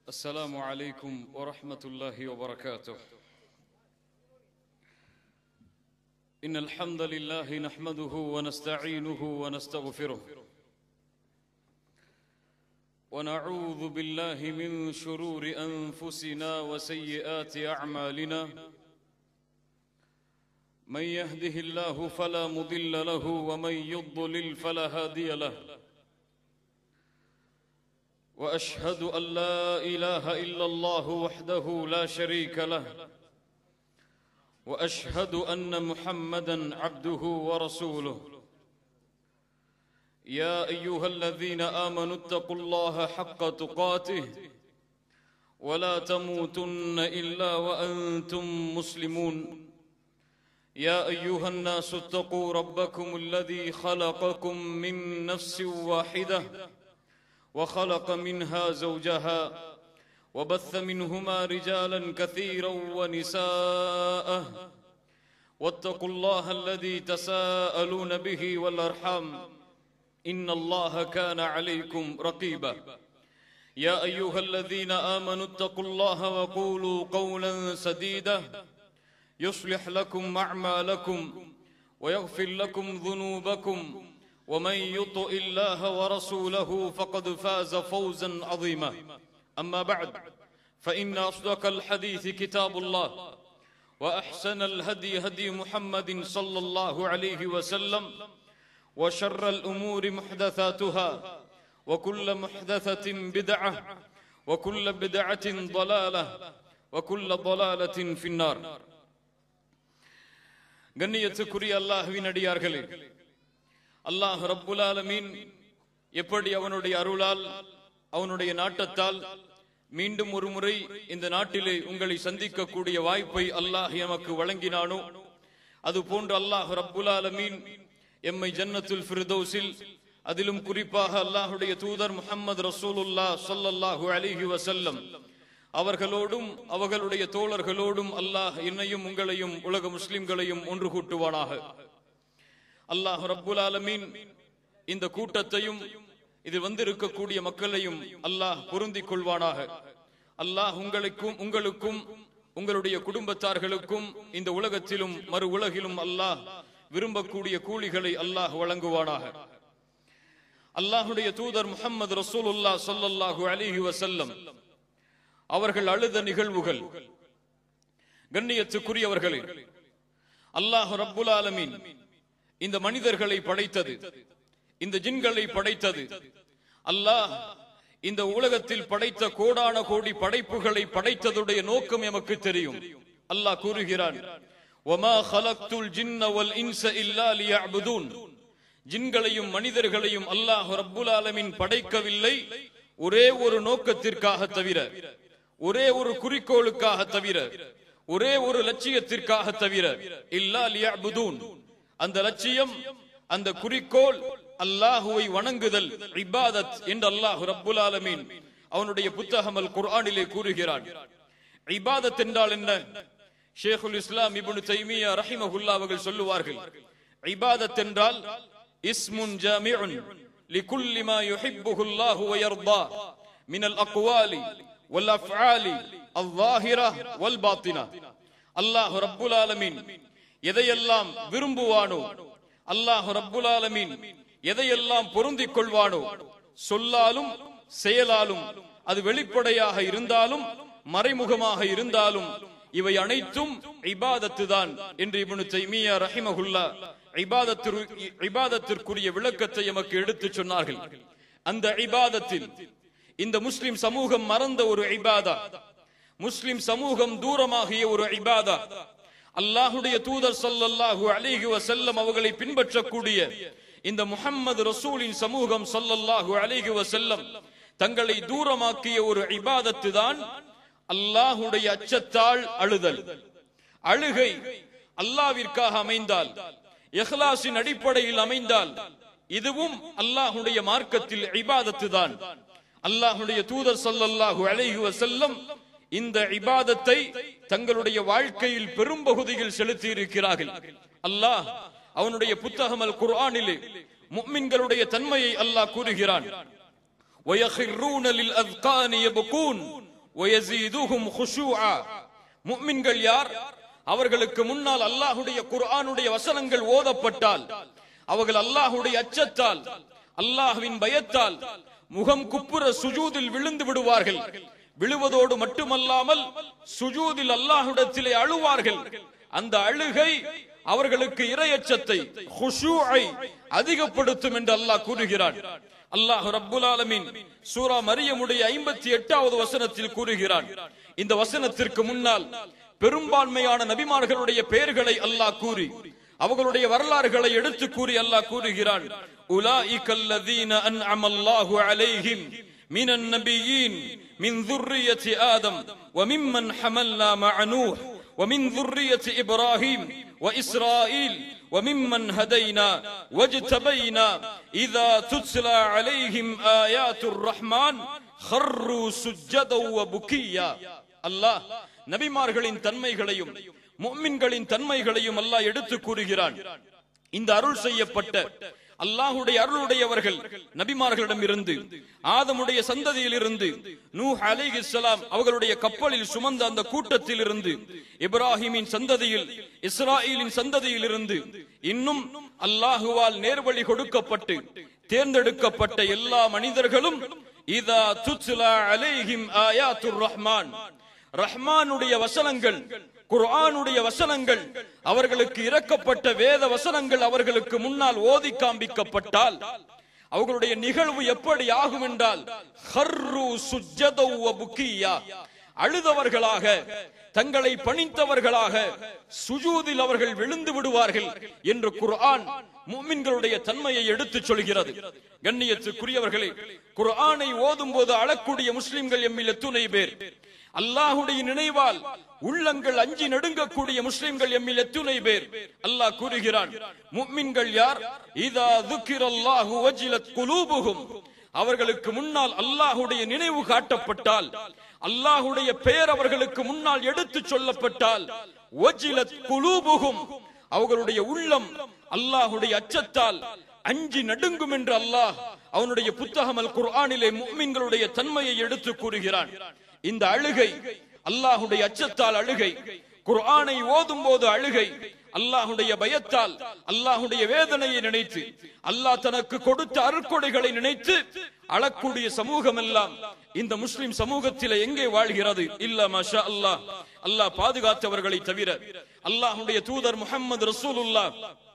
السلام عليكم ورحمة الله وبركاته إن الحمد لله نحمده ونستعينه ونستغفره ونعوذ بالله من شرور أنفسنا وسيئات أعمالنا من يهده الله فلا مضل له ومن يضلل فلا هادي له واشهد ان لا اله الا الله وحده لا شريك له واشهد ان محمدا عبده ورسوله يا ايها الذين امنوا اتقوا الله حق تقاته ولا تموتن الا وانتم مسلمون يا ايها الناس اتقوا ربكم الذي خلقكم من نفس واحده وخلق منها زوجها وبث منهما رجالا كثيرا ونساء واتقوا الله الذي تساءلون به والارحام ان الله كان عليكم رقيبا يا ايها الذين امنوا اتقوا الله وقولوا قولا سديدا يصلح لكم اعمالكم ويغفر لكم ذنوبكم ومن يطع الله ورسوله فقد فاز فوزا عظيما اما بعد فان اصدق الحديث كتاب الله واحسن الهدي هدي محمد صلى الله عليه وسلم وشر الامور محدثاتها وكل محدثه بدعه وكل بدعه ضلاله وكل ضلاله في النار கண்ணியத்துக்குரிய அல்லாஹுவின் அடியார்களே அல்லாஹ் ரப்புல் ஆலமீன் எப்படி அவனுடைய அருளால் அவனுடைய நாட்டத்தால் மீண்டும் ஒரு முறை இந்த நாட்டிலே உங்களை சந்திக்கக்கூடிய வாய்ப்பை அல்லாஹ் எமக்கு வழங்கினானோ அது போன்று அல்லாஹ் ரப்புல் ஆலமீன் எம்மை ஜன்னத்துல் ஃபிர்தௌஸில் அதிலும் குறிப்பாக அல்லாஹுடைய தூதர் முஹம்மது ரசூலுல்லா ஸல்லல்லாஹு அலைஹி வஸல்லம் அவர்களோடும் அவர்களுடைய தோழர்களோடும் அல்லாஹ் என்னையும் உங்களையும் உலக முஸ்லிம்களையும் ஒன்று கூட்டுவானாக அல்லாஹ் ரப்புல் ஆலமீன் இந்த கூட்டத்தையும் இது வந்திருக்கக்கூடிய மக்களையும் அல்லாஹ் பொருந்திக் கொள்வானாக அல்லாஹ் உங்களுக்கும் உங்களுக்கும் உங்களுடைய குடும்பத்தார்களுக்கும் இந்த உலகத்திலும் மறு உலகிலும் அல்லாஹ் விரும்பக்கூடிய கூலிகளை அல்லாஹ் வழங்குவானாக அல்லாஹுடைய தூதர் முகமது ரசூலுல்லா சொல்லல்லாஹு அலிஹி வசல்லம் அவர்கள் அழுத நிகழ்வுகள் கண்ணியத்துக்குரியவர்களே அல்லாஹ் ரப்புல் ஆலமீன் இந்த மனிதர்களை படைத்தது இந்த ஜின்களை படைத்தது அல்லாஹ் இந்த உலகத்தில் படைத்த கோடான கோடி படைப்புகளை படைத்ததுடைய நோக்கம் எமக்கு தெரியும் அல்லாஹ் கூறுகிறான் وَمَا خَلَقْتُ الْجِنَّ وَالْإِنسَ إِلَّا لِيَعْبُدُونَ ஜின்களையும் மனிதர்களையும் அல்லாஹ் ரப்புல் ஆலமீன் படைக்கவில்லை ஒரே ஒரு நோக்கத்திற்காக தவிர ஒரே ஒரு குறிக்கோளுக்காக தவிர ஒரே ஒரு லட்சியத்திற்காக தவிர இல்லா லியஅபுதூன் அந்த லட்சியம் அந்த குறிக்கோள் அல்லாஹுவை வணங்குதல் இபாதத் என்று அல்லாஹ் ரப்புல் ஆலமீன் அவனுடைய புத்தகம் அல் குர்ஆனிலே கூறுகிறான் இபாதத் என்றால் என்ன ஷேகுல் இஸ்லாம் இப்னு தைமியா ரஹிமஹுல்லா அவர்கள் சொல்லுவார்கள் இபாதத் என்றால் இஸ்முன் ஜாமிஉன் لكل ما يحبه الله ويرضاه من الأقوال والأفعال الظاهرة والباطنة الله رب العالمين எதையெல்லாம் விரும்புவானோ அல்லாஹ் ரப்புல் ஆலமீன் எதையெல்லாம் பொருந்திக் கொள்வானோ சொல்லாலும் செயலாலும் அது வெளிப்படையாக இருந்தாலும் மறைமுகமாக இருந்தாலும் இவை அனைத்தும் இபாதத்து தான் என்று இப்னு தைமியா ரஹிமஹுல்லா இபாதத்திற்குரிய விளக்கத்தை எமக்கு எடுத்துச் சொன்னார்கள் அந்த இபாதத்தில் இந்த முஸ்லிம் சமூகம் மறந்த ஒரு இபாதா முஸ்லிம் சமூகம் தூரமாகிய ஒரு இபாதா அல்லாஹுடைய தூதர் சல்லல்லாஹு அலிஹி வசல்லம் அவர்களை பின்பற்றக்கூடிய இந்த முஹம்மது ரசூலின் சமூகம் சல்லல்லாஹு அலிஹி வசல்லம் தங்களை தூரமாக்கிய ஒரு இபாதத்து தான் அல்லாஹுடைய அச்சத்தால் அழுதல் அழுகை அல்லாவிற்காக அமைந்தால் இஹ்லாஸின் அடிப்படையில் அமைந்தால் இதுவும் அல்லாஹுடைய மார்க்கத்தில் இபாதத்து தான் அல்லாஹுடைய தூதர் சல்லல்லாஹு அலைஹி வஸல்லம் இந்த இபாதத்தை தங்களுடைய வாழ்க்கையில் பெரும் பகுதியில் செலுத்தி இருக்கிறார்கள் அல்லாஹ் அவனுடைய புத்தகம் அல் குர்ஆனிலே முஃமின்களுடைய தன்மையை அல்லாஹ் கூறுகிறான் وَيَخِرُّونَ لِلْأَذْقَانِ يَبْكُونَ ويزيدهم خشوعا முஃமின்கள் யார் அவர்களுக்கு முன்னால் அல்லாஹுடைய குர்ஆனுடைய வசனங்கள் ஓதப்பட்டால் அவர்கள் அல்லாஹுடைய அச்சத்தால் அல்லாஹ்வின் பயத்தால் முகம் குப்புற சுஜூதில் விழுந்து விடுவார்கள் விழுவதோடு மட்டுமல்லாமல் சுஜூதில் அல்லாஹ்விடத்திலே அழுவார்கள் அந்த அழுகை அவர்களுக்கு இரையச்சத்தை ஹுஷூஐ அதிகப்படுத்தும் என்று அல்லாஹ் கூறுகிறான் அல்லாஹ் ரப்புல் ஆலமீன் சூரா மரியமுடைய ஐம்பத்தி எட்டாவது வசனத்தில் கூறுகிறான் இந்த வசனத்திற்கு முன்னால் பெரும்பான்மையான நபிமார்களுடைய பெயர்களை அல்லாஹ் கூறி அவர்களுடைய வரலாறுகளை எடுத்து கூறி அல்லாஹ் கூறுகிறான் உலாஇகல்லதீன அன்அமல்லாஹு அலைஹிம் من النبيين من ذرية آدم وممن حملنا مع نوح ومن ذرية إبراهيم وإسرائيل وممن هدينا واجتبينا إذا تتلى عليهم آيات الرحمن خروا سجدا وبكيا அல்லாஹ் நபிமார்களின் தன்மைகளையும் முஃமின்களின் தன்மைகளையும் அல்லாஹ் எடுத்து கூறுகிறான் இந்த அருள் செய்யப்பட்ட அல்லாஹுடைய அருளுடையவர்கள் நபிமார்களிடம் இருந்து ஆதமுடைய சந்ததியில் இருந்து நூஹ் அலைஹிஸ்ஸலாம் அவர்களுடைய கப்பலில் சுமந்த அந்த கூட்டத்தில் இருந்து இப்ராஹிமின் சந்ததியில் இஸ்ராயலின் சந்ததியில் இருந்து இன்னும் அல்லாஹுவால் நேர்வழி கொடுக்கப்பட்டு தேர்ந்தெடுக்கப்பட்ட எல்லா மனிதர்களும் இதா துத்லா அலைஹிம் ஆயாத்துர் ரஹ்மான் ரஹ்மானுடைய வசனங்கள் குர்ஆனுடைய வசனங்கள் அவர்களுக்கு இறக்கப்பட்ட வேத வசனங்கள் அவர்களுக்கு முன்னால் ஓதி காண்பிக்கப்பட்டால் அவர்களுடைய நிகழ்வு எப்படி ஆகும் என்றால் ஹர்ரு சுஜ்ஜதௌ வ புக்கியா அழுதவர்களாக தங்களை பணித்தவர்களாக சுஜூதில் அவர்கள் விழுந்து விடுவார்கள் என்று குர்ஆன் முஃமின்களுடைய தன்மையை எடுத்துச் சொல்கிறது கண்ணியத்துக்குரியவர்களே குர்ஆனை ஓதும் போது அழக்கூடிய முஸ்லிம்கள் எம்மில் எத்துணை பேர் அல்லாஹுடைய நினைவால் உள்ளங்கள் அஞ்சி நடுங்கக்கூடிய முஸ்லிம்கள் எம்மில் எத்துணை பேர் அல்லாஹ் கூறுகிறான் முஃமின்கள் யார் இதா துக்கிரல்லாஹு வஜிலத் குலூபுகும் அவர்களுக்கு முன்னால் அல்லாஹுடைய நினைவு காட்டப்பட்டால் அல்லாஹுடைய பெயர் அவர்களுக்கு முன்னால் எடுத்துச் சொல்லப்பட்டால் வஜிலத் குலூபுகும் அவர்களுடைய உள்ளம் அல்லாஹுடைய அச்சத்தால் அஞ்சி நடுங்கும் என்று அல்லாஹ் அவனுடைய புத்தகம் அல் குர்ஆனிலே முஃமின்களுடைய தன்மையை எடுத்து கூறுகிறான் இந்த அழுகை அல்லாஹுடைய அச்சத்தால் அழுகை குர்ஆனை ஓதும் போது அழுகை அல்லாஹுடைய பயத்தால் அல்லாஹுடைய வேதனையை நினைத்து அல்லாஹ் தனக்கு கொடுத்த அருட்கொடைகளை நினைத்து அழக்கூடிய சமூகம் எல்லாம் இந்த முஸ்லிம் சமூகத்தில எங்கே வாழ்கிறது இல்ல மஷா அல்லாஹ் அல்லாஹ் பாதுகாத்தவர்களை தவிர அல்லாஹுடைய தூதர் முஹம்மது ரசூலுல்லாஹ்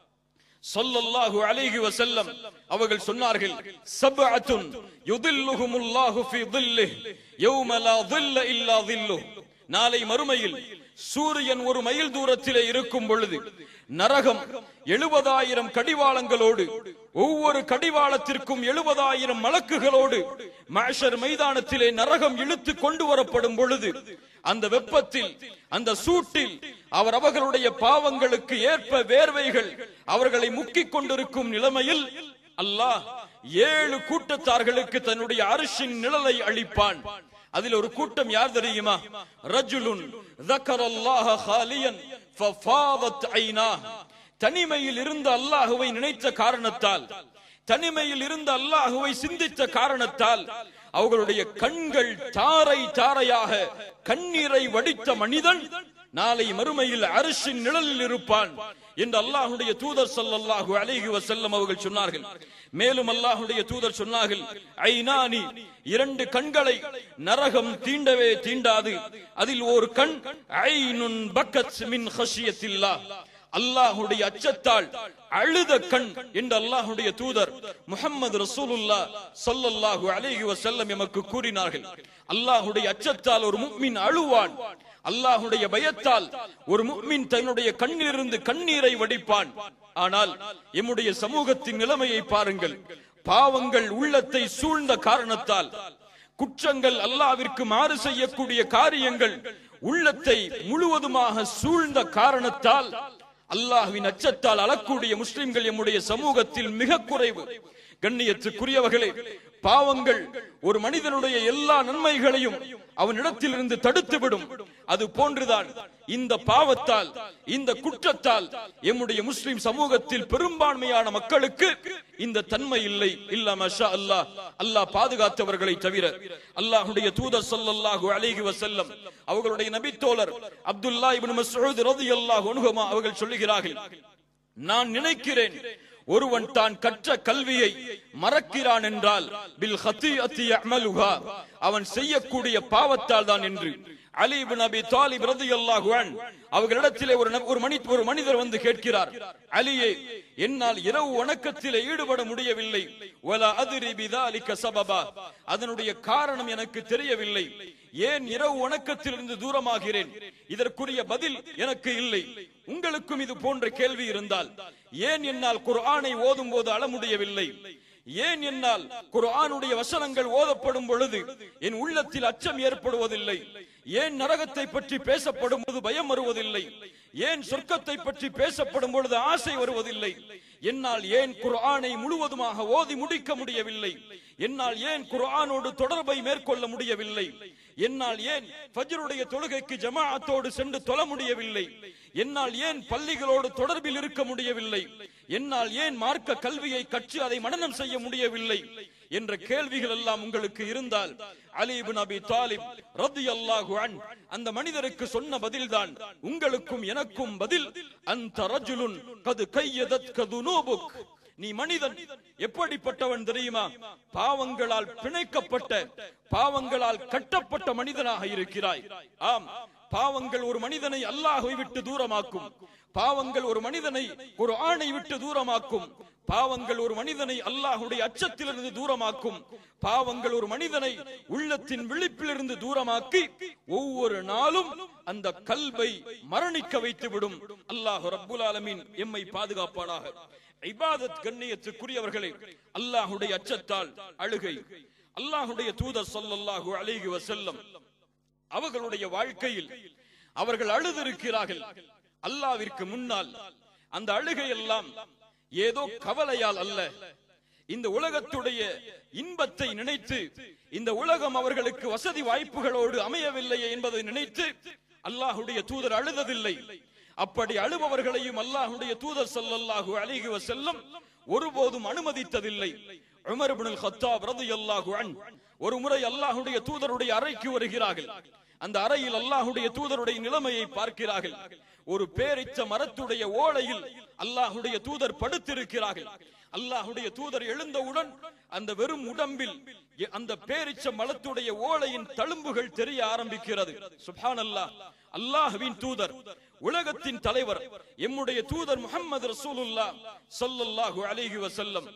ஸல்லல்லாஹு அலைஹி வஸல்லம் அவர்கள் சொன்னார்கள் சப்அத்துன் யுதில்லுஹுமுல்லாஹு ஃபீ தில்லிஹ் யௌம லா தில்ல இல்லா தில்லுஹ் நாளை மறுமையில் சூரியன் ஒரு மைல் தூரத்திலே இருக்கும் பொழுது நரகம் எழுபதாயிரம் கடிவாளங்களோடு ஒவ்வொரு கடிவாளத்திற்கும் எழுபதாயிரம் மலக்குகளோடு மாஷர் மைதானத்திலே நரகம் இழுத்து கொண்டு வரப்படும் பொழுது அந்த வெப்பத்தில் அந்த சூட்டில் அவர் அவர்களுடைய பாவங்களுக்கு ஏற்ப வேர்வைகள் அவர்களை முக்கிக் கொண்டிருக்கும் நிலைமையில் அல்லாஹ் ஏழு கூட்டத்தார்களுக்கு தன்னுடைய அரிசின் நிழலை அளிப்பான் அதில் ஒரு கூட்டம் யார் தெரியுமா ரஜுலுன் ذكرالله خاليا ففاضت عيناه தனிமையில் இருந்த அல்லாஹுவை நினைத்த காரணத்தால் தனிமையில் இருந்த அல்லாஹுவை சிந்தித்த காரணத்தால் அவர்களுடைய கண்கள் தாரை தாரையாக கண்ணீரை வடித்த மனிதன் நாளை மறுமையில் அரிசின் நிழலில் இருப்பான் என்று அல்லாஹுடைய தூதர் ஸல்லல்லாஹு அலைஹி வஸல்லம் அவர்கள் சொன்னார்கள் மேலும் அல்லாஹுடைய தூதர் சொன்னார்கள் ஐநானி இரண்டு கண்களை நரகம் தீண்டவே தீண்டாது அதில் ஒரு கண் ஐனுன் பக்கத் மின் ஹஷியத்தில்லா அல்லாஹுடைய அச்சத்தால் அழுத கண் என்று அல்லாஹுடைய தூதர் முஹம்மது ரசூலுல்லா ஸல்லல்லாஹு அலைஹி வஸல்லம் எமக்கு கூறினார்கள் அல்லாஹுடைய அச்சத்தால் ஒரு முஃமின் அழுவான் அல்லாஹுடைய பயத்தால் ஒரு முஃமின் தன்னுடைய கண்ணிலிருந்து கண்ணீரை வடிப்பான் ஆனால் எம்முடைய சமூகத்தின் நிலைமையை பாருங்கள் பாவங்கள் உள்ளத்தை சூழ்ந்த காரணத்தால் குற்றங்கள் அல்லாவிற்கு மாறு செய்யக்கூடிய காரியங்கள் உள்ளத்தை முழுவதுமாக சூழ்ந்த காரணத்தால் அல்லாஹ்வின் அச்சத்தால் அழக்கூடிய முஸ்லிம்கள் எம்முடைய சமூகத்தில் மிக குறைவு கண்ணியத்துக்குரியவர்களே பாவங்கள் ஒரு மனிதனுடைய எல்லா நன்மைகளையும் அவனிடத்திலிருந்து தடுத்துவிடும் அது போன்றுதான் இந்த பாவத்தால் இந்த குற்றத்தால் எம்முடைய முஸ்லிம் சமூகத்தில் பெரும்பான்மையான மக்களுக்கு இந்த தன்மை இல்லை இல்ல மஷா அல்லாஹ் அல்லாஹ் பாதுகாத்தவர்களை தவிர அல்லாஹ்வுடைய தூதர் ஸல்லல்லாஹு அலைஹி வஸல்லம் அவர்களுடைய நபித்தோழர் அப்துல்லா இப்னு மஸ்ஊத் ரலியல்லாஹு அன்ஹுமா அவர்கள் சொல்லுகிறார்கள் நான் நினைக்கிறேன் ஒருவன் தான் கற்ற கல்வியை மறக்கிறான் என்றால் பில் ஹத்தியத்தி யஅமலுஹா அவன் செய்யக்கூடிய பாவத்தால் தான் என்று அலி இப்னு அபி தாலிப் ரலியல்லாஹு அன் அவர்களிடத்திலே ஒரு நப- ஒரு மனி ஒரு மனிதர் வந்து கேட்கிறார் அலியே என்னால் இரவு வணக்கத்திலே ஈடுபட முடியவில்லை வலா அதிரி பிதாலிக சபபா அதனுடைய காரணம் எனக்கு தெரியவில்லை ஏன் இரவு வணக்கத்திலிருந்து தூரமாகிறேன் இதற்குரிய பதில் எனக்கு இல்லை உங்களுக்கும் இது போன்ற கேள்வி இருந்தால் ஏன் என்னால் குர்ஆனை ஓதும் போது அழ முடியவில்லை ஏன் என்னால் குர்ஆனுடைய வசனங்கள் ஓதப்படும் பொழுது என் உள்ளத்தில் அச்சம் ஏற்படுவதில்லை ஏன் நரகத்தை பற்றி பேசப்படும் போது பயம் வருவதில்லை ஏன் சொர்க்கத்தை பற்றி பேசப்படும் பொழுது ஆசை வருவதில்லை என்னால் ஏன் குர்ஆனை முழுவதுமாக ஓதி முடிக்க முடியவில்லை என்னால் ஏன் குர்ஆனோடு தொடர்பை மேற்கொள்ள முடியவில்லை என்னால் ஏன் ஃபஜ்ருடைய தொழுகைக்கு ஜமாஅத்தோடு சென்று தொழ முடியவில்லை என்னால் ஏன் பள்ளிகளோடு தொடர்பில் இருக்க முடியவில்லை என்னால் ஏன் மார்க்க கல்வியை கற்று அதை மனனம் செய்ய முடியவில்லை என்ற கேள்விகள் எல்லாம் உங்களுக்கு இருந்தால் அலி இப்னு அபி தாலிப் ரலியல்லாஹு அன் அந்த மனிதருக்கு சொன்ன பதில்தான் உங்களுக்கும் எனக்கும் பதில் அந்த ரஜுலுன் கது கையதத்க துனூபுக் நீ மனிதன் எப்படிப்பட்டவன் தெரியுமா பாவங்களால் பிணைக்கப்பட்ட பாவங்களால் கட்டப்பட்ட மனிதனாக இருக்கிறாய் ஆம் பாவங்கள் ஒரு மனிதனை அல்லாஹை விட்டு தூரமாக்கும் பாவங்கள் ஒரு மனிதனை ஒரு ஆணை விட்டு தூரமாக்கும் பாவங்கள் ஒரு மனிதனை அல்லாஹுடைய அச்சத்திலிருந்து தூரமாக்கும் பாவங்கள் ஒரு மனிதனை உள்ளத்தின் விழிப்பிலிருந்து தூரமாக்கி ஒவ்வொரு நாளும் அந்த கல்வை மரணிக்க வைத்து விடும் அல்லாஹ் ரப்புல் ஆலமீன் எம்மை பாதுகாப்பானாக இபாதத் கண்ணியத்துக்குரியவர்களே அல்லாஹுடைய அச்சத்தால் அழுகை அல்லாஹுடைய தூதர் ஸல்லல்லாஹு அலைஹி வஸல்லம் அவர்களுடைய வாழ்க்கையில் அவர்கள் அழுதிருக்கிறார்கள் அல்லாவிற்கு முன்னால் அந்த அழுகை எல்லாம் ஏதோ கவலையால் அல்ல இந்த உலகத்துடைய இன்பத்தை நினைத்து இந்த உலகம் அவர்களுக்கு வசதி வாய்ப்புகளோடு அமையவில்லையே என்பதை நினைத்து அல்லாஹுடைய தூதர் அழுததில்லை அப்படி அழுபவர்களையும் அல்லாஹுடைய தூதர் ஸல்லல்லாஹு அலைஹி வஸல்லம் ஒருபோதும் அனுமதித்ததில்லை உமர் இப்னுல் கத்தாப் ரலியல்லாஹு அன் ஒரு முறை அல்லாஹுடைய தூதருடைய அறைக்கு வருகிறார்கள் அந்த அறையில் அல்லாஹுடைய தூதருடைய நிலைமையை பார்க்கிறார்கள் ஒரு பேரிச்ச மரத்துடைய ஓலையில் அல்லாஹுடைய தூதர் படுத்திருக்கிறார்கள் அல்லாஹுடைய தூதர் எழுந்தவுடன் அந்த வெறும் உடம்பில் எ- அந்த பேரிச்ச மலத்துடைய ஓலையின் தழும்புகள் தெரிய ஆரம்பிக்கிறது சுப்ஹானல்லாஹ் அல்லாஹ்வின் தூதர் உலகத்தின் தலைவர் எம்முடைய தூதர் முஹம்மது ரசூலுல்லாஹ் ஸல்லல்லாஹு அலைஹி வஸல்லம்